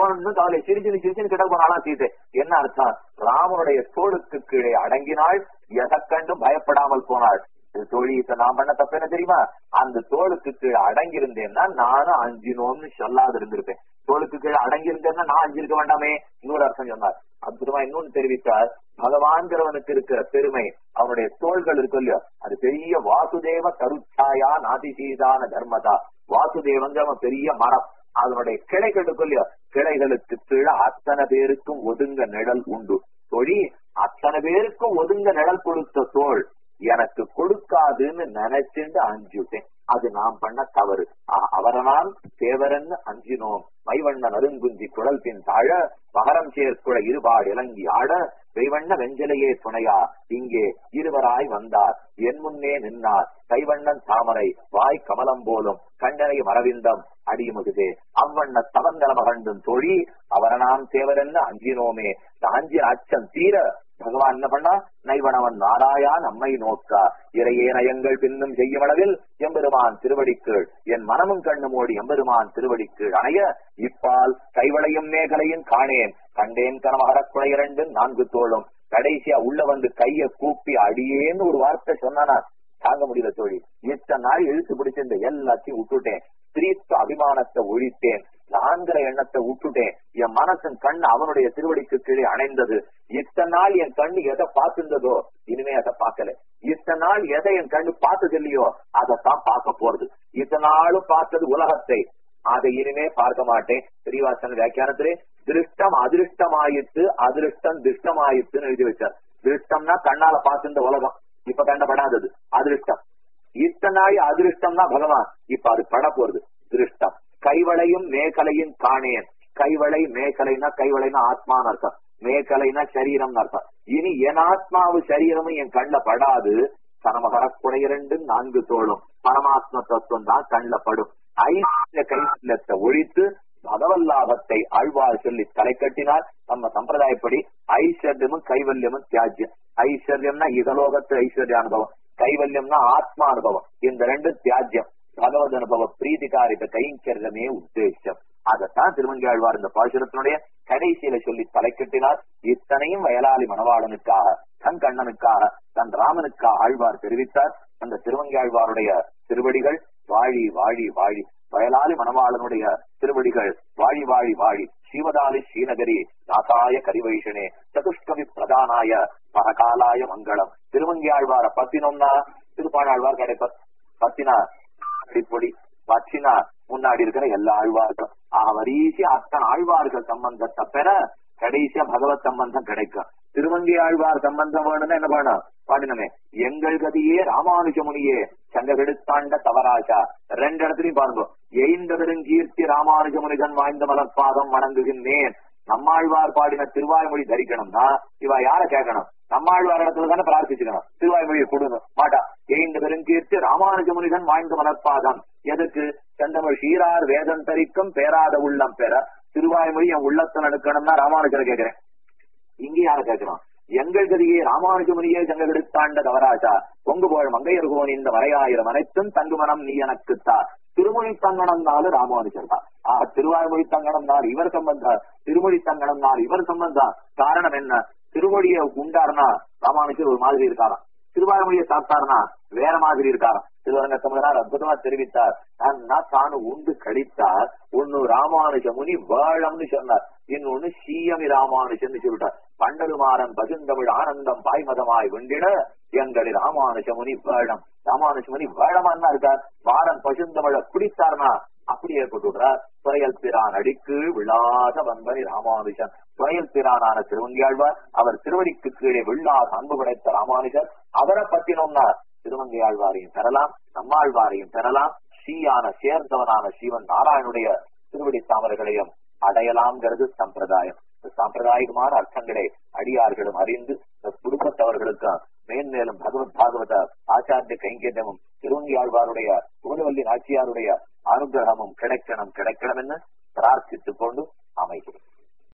ஒன்னும் கவலை சிரிச்சு சிரிச்சு கிட்ட போனாலும் சீதை என்ன அர்த்தம் ராமனுடைய தோளுக்கு கீழே அடங்கினாள் எதற்கண்டும் பயப்படாமல் போனாள் இது தோழி இப்ப நான் பண்ண தப்பு என்ன தெரியுமா அந்த தோளுக்கு கீழே அடங்கி இருந்தேன்னா நானும் அஞ்சினோம்னு சொல்லாது இருந்திருப்பேன் தோளுக்கு கீழே அடங்கி இருந்தேன்னா நான் அஞ்சிருக்க வேண்டாமே இன்னொரு அர்த்தம் சொன்னார் அற்புதமா இன்னொன்னு தெரிவித்தார் பகவான்கிறவனுக்கு இருக்கிற பெருமை அவனுடைய தோள்கள் இருக்கு இல்லையோ அது பெரிய வாசுதேவ கருச்சாயா நாதிசீதான தர்மதா வாசுதேவங்க அவன் பெரிய மரம் அதனுடைய கிளைகள் இருக்கு இல்லையோ கிளைகளுக்கு கீழே அத்தனை பேருக்கும் ஒதுங்க நிழல் உண்டு தொழி அத்தனை பேருக்கும் ஒதுங்க நிழல் கொடுத்த தோல் எனக்கு கொடுக்காதுன்னு நினைச்சுட்டு அஞ்சுட்டேன் அது நாம் பண்ண தவறு அவரனால் தேவரன்னு அஞ்சினோம் மைவண்ண நறுங்குஞ்சி குழல் பின் தாழ மகரம் சேர்க்குழ இருபாடு இலங்கி ஆட வெய்வண்ண வெஞ்சலையே துணையா இங்கே இருவராய் வந்தார் என் முன்னே நின்னார் கைவண்ணன் தாமரை வாய் கமலம் போலும் கண்டனை மரவிந்தம் அடியுமுகுதே அவ்வண்ண தவந்தல மகண்டும் தொழி அவரனாம் தேவரென்னு அஞ்சினோமே அஞ்சி அச்சம் தீர பகவான் என்ன பண்ணா நைவனவன் நாராயா நம்மை நோக்கா இறையே நயங்கள் பின்னும் செய்யும் அளவில் எம்பெருமான் திருவடிக்கீழ் என் மனமும் கண்ணு மூடி எம்பெருமான் திருவடிக்கீழ் அணைய இப்பால் கைவளையும் மேகலையும் காணேன் கண்டேன் கனமகரக்குறை இரண்டு நான்கு தோளும் கடைசியா உள்ள வந்து கைய கூப்பி அடியேன்னு ஒரு வார்த்தை சொன்னானா தாங்க முடியல தோழி இத்தனை நாள் இழுத்து பிடிச்சிருந்த எல்லாத்தையும் விட்டுட்டேன் ஸ்திரீத்துவ அபிமானத்தை ஒழித்தேன் நான்கிற எண்ணத்தை விட்டுட்டேன் என் மனசின் கண் அவனுடைய திருவடிக்கு கீழே அணைந்தது இத்தனை நாள் என் கண்ணு எதை பார்த்திருந்ததோ இனிமே அதை பார்க்கல இத்தனை நாள் எதை என் கண்ணு பார்த்தது இல்லையோ அதைத்தான் பார்க்க போறது இத்தனை நாளும் பார்த்தது உலகத்தை அதை இனிமே பார்க்க மாட்டேன் ஸ்ரீவாசன் வியாக்கியானத்திலே திருஷ்டம் அதிருஷ்டமாயிட்டு அதிருஷ்டம் திருஷ்டமாயிட்டுன்னு எழுதி வச்சார் திருஷ்டம்னா கண்ணால பார்த்திருந்த உலகம் இப்ப கண்டப்படாதது அதிருஷ்டம் இத்தனை நாள் அதிருஷ்டம்னா பகவான் இப்ப அது பட போறது திருஷ்டம் கைவளையும் மேகலையும் காணேன் கைவளை மேகலைனா கைவளைனா ஆத்மான்னு அர்த்தம் மேகலைனா சரீரம் அர்த்தம் இனி என் ஆத்மாவு சரீரமும் என் கண்ணில் படாது கனமகரக்குடை இரண்டு நான்கு தோளும் பரமாத்ம தத்துவம் தான் கண்ணில் படும் ஐஸ்வர்ய கைசல்யத்தை ஒழித்து பகவல்லாபத்தை ஆழ்வார் சொல்லி தலை கட்டினார் நம்ம சம்பிரதாயப்படி ஐஸ்வர்யமும் கைவல்யமும் தியாஜ்யம் ஐஸ்வர்யம்னா இகலோகத்து ஐஸ்வர்ய அனுபவம் கைவல்யம்னா ஆத்மா அனுபவம் இந்த ரெண்டு தியாஜ்யம் பகவத் அனுபவ பிரீதிகாரிக கைங்கரியமே உத்தேசம் அதைத்தான் திருமங்கையாழ்வார் இந்த பாசுரத்தினுடைய கடைசியில சொல்லி தலைக்கட்டினார் இத்தனையும் வயலாளி மணவாளனுக்காக தன் கண்ணனுக்காக தன் ராமனுக்காக ஆழ்வார் தெரிவித்தார் அந்த திருமங்கையாழ்வாருடைய திருவடிகள் வாழி வாழி வாழி வயலாளி மணவாளனுடைய திருவடிகள் வாழி வாழி வாழி ஸ்ரீமதாலி ஸ்ரீநகரி நாசாய கரிவைஷனே சதுஷ்கவி பிரதானாய பரகாலாய மங்களம் திருமங்கியாழ்வார பத்தினோம்னா திருப்பாணாழ்வார் கிடைப்ப பத்தினா அடிப்பொடி பச்சினா முன்னாடி இருக்கிற எல்லா ஆழ்வார்களும் ஆக வரிசையா அத்தனை ஆழ்வார்கள் சம்பந்தத்தை பெற கடைசியா பகவத் சம்பந்தம் கிடைக்கும் திருவங்கி ஆழ்வார் சம்பந்தம் வேணும்னா என்ன பண்ணணும் பாடினமே எங்கள் கதியே ராமானுஜ முனியே சங்ககெடுத்தாண்ட தவராசா ரெண்டு இடத்துலயும் பாருங்க எய்ந்த பெருங்கீர்த்தி ராமானுஜ முனிகன் வாய்ந்த மலர்பாதம் வணங்குகின்றேன் நம்மாழ்வார் பாடின திருவாய்மொழி தரிக்கணும்னா இவ யார கேட்கணும் நம்மாழ்வார் இடத்துல தானே பிரார்த்திச்சுக்கணும் திருவாய்மொழியை கொடுங்க மாட்டா எய்ந்த பெருங்கீர்த்தி ராமானுஜ முனிகன் வாய்ந்த மலர்பாதம் எதுக்கு செந்தமிழ் சீரார் வேதம் தரிக்கும் பேராத உள்ளம் பெற திருவாய்மொழி என் உள்ளத்தில் எடுக்கணும்னா ராமானுஜரை கேட்கிறேன் இங்கே யார கேட்கணும் எங்கள் கதியே ராமானுஜமுனியே சங்ககெடுத்தாண்ட தவராஜா பொங்கு போல் மங்கையர்கோன் இந்த வரையாயிரம் அனைத்தும் தங்குமனம் நீ எனக்குத்தா திருமொழி தங்கணம் நாலு ராமானுஜர் தான் ஆஹ் திருவாய்மொழி தங்கணம் நாள் இவர் சம்பந்தம் திருமொழி தங்கணம் நாள் இவர் சம்பந்தம் காரணம் என்ன திருமொழியை உண்டாருனா ராமானுஜர் ஒரு மாதிரி இருக்காராம் திருவாய்மொழியை சாப்பிட்டாருனா வேற மாதிரி இருக்காராம் திருவரங்க சமுதார் அற்புதமா தெரிவித்தார் நான் தானு உண்டு கழித்தார் ஒன்னு ராமானுஜ முனி வேளம்னு சொன்னார் இன்னொன்னு சீயமி ராமானுஜன் சொல்லிட்டார் பண்டலுமாறன் பசுந்தமிழ் ஆனந்தம் பாய்மதமாய் வெண்டிட எங்களை ராமானுஜ முனி வேளம் ராமானுஜ முனி வேளமான்னா இருக்கார் வாரன் பசுந்தமிழ குடித்தார்னா அப்படியே போட்டுடுறார் துறையல் பிரான் அடிக்கு விழாத வன்பனி ராமானுஜன் துறையல் பிரானான திருவங்கியாழ்வார் அவர் திருவடிக்கு கீழே விழாத அன்பு படைத்த ராமானுஜர் அவரை பத்தினோம்னா திருவங்கையாழ்வாரையும் பெறலாம் நம்மாழ்வாரையும் பெறலாம் ஸ்ரீயான சேர்ந்தவனான சிவன் நாராயணுடைய திருவடி தாமரைகளையும் அடையலாம்ங்கிறது சம்பிரதாயம் சாம்பிரதாயிகமான அர்த்தங்களை அடியார்களும் அறிந்து குடும்பத்தவர்களுக்கு மேன்மேலும் பகவத் பாகவத ஆச்சாரிய கைங்கரியமும் திருவங்கியாழ்வாருடைய புகழவல்லி நாச்சியாருடைய அனுகிரகமும் கிடைக்கணும் கிடைக்கணும் என்று பிரார்த்தித்துக் கொண்டு அமைகிறேன்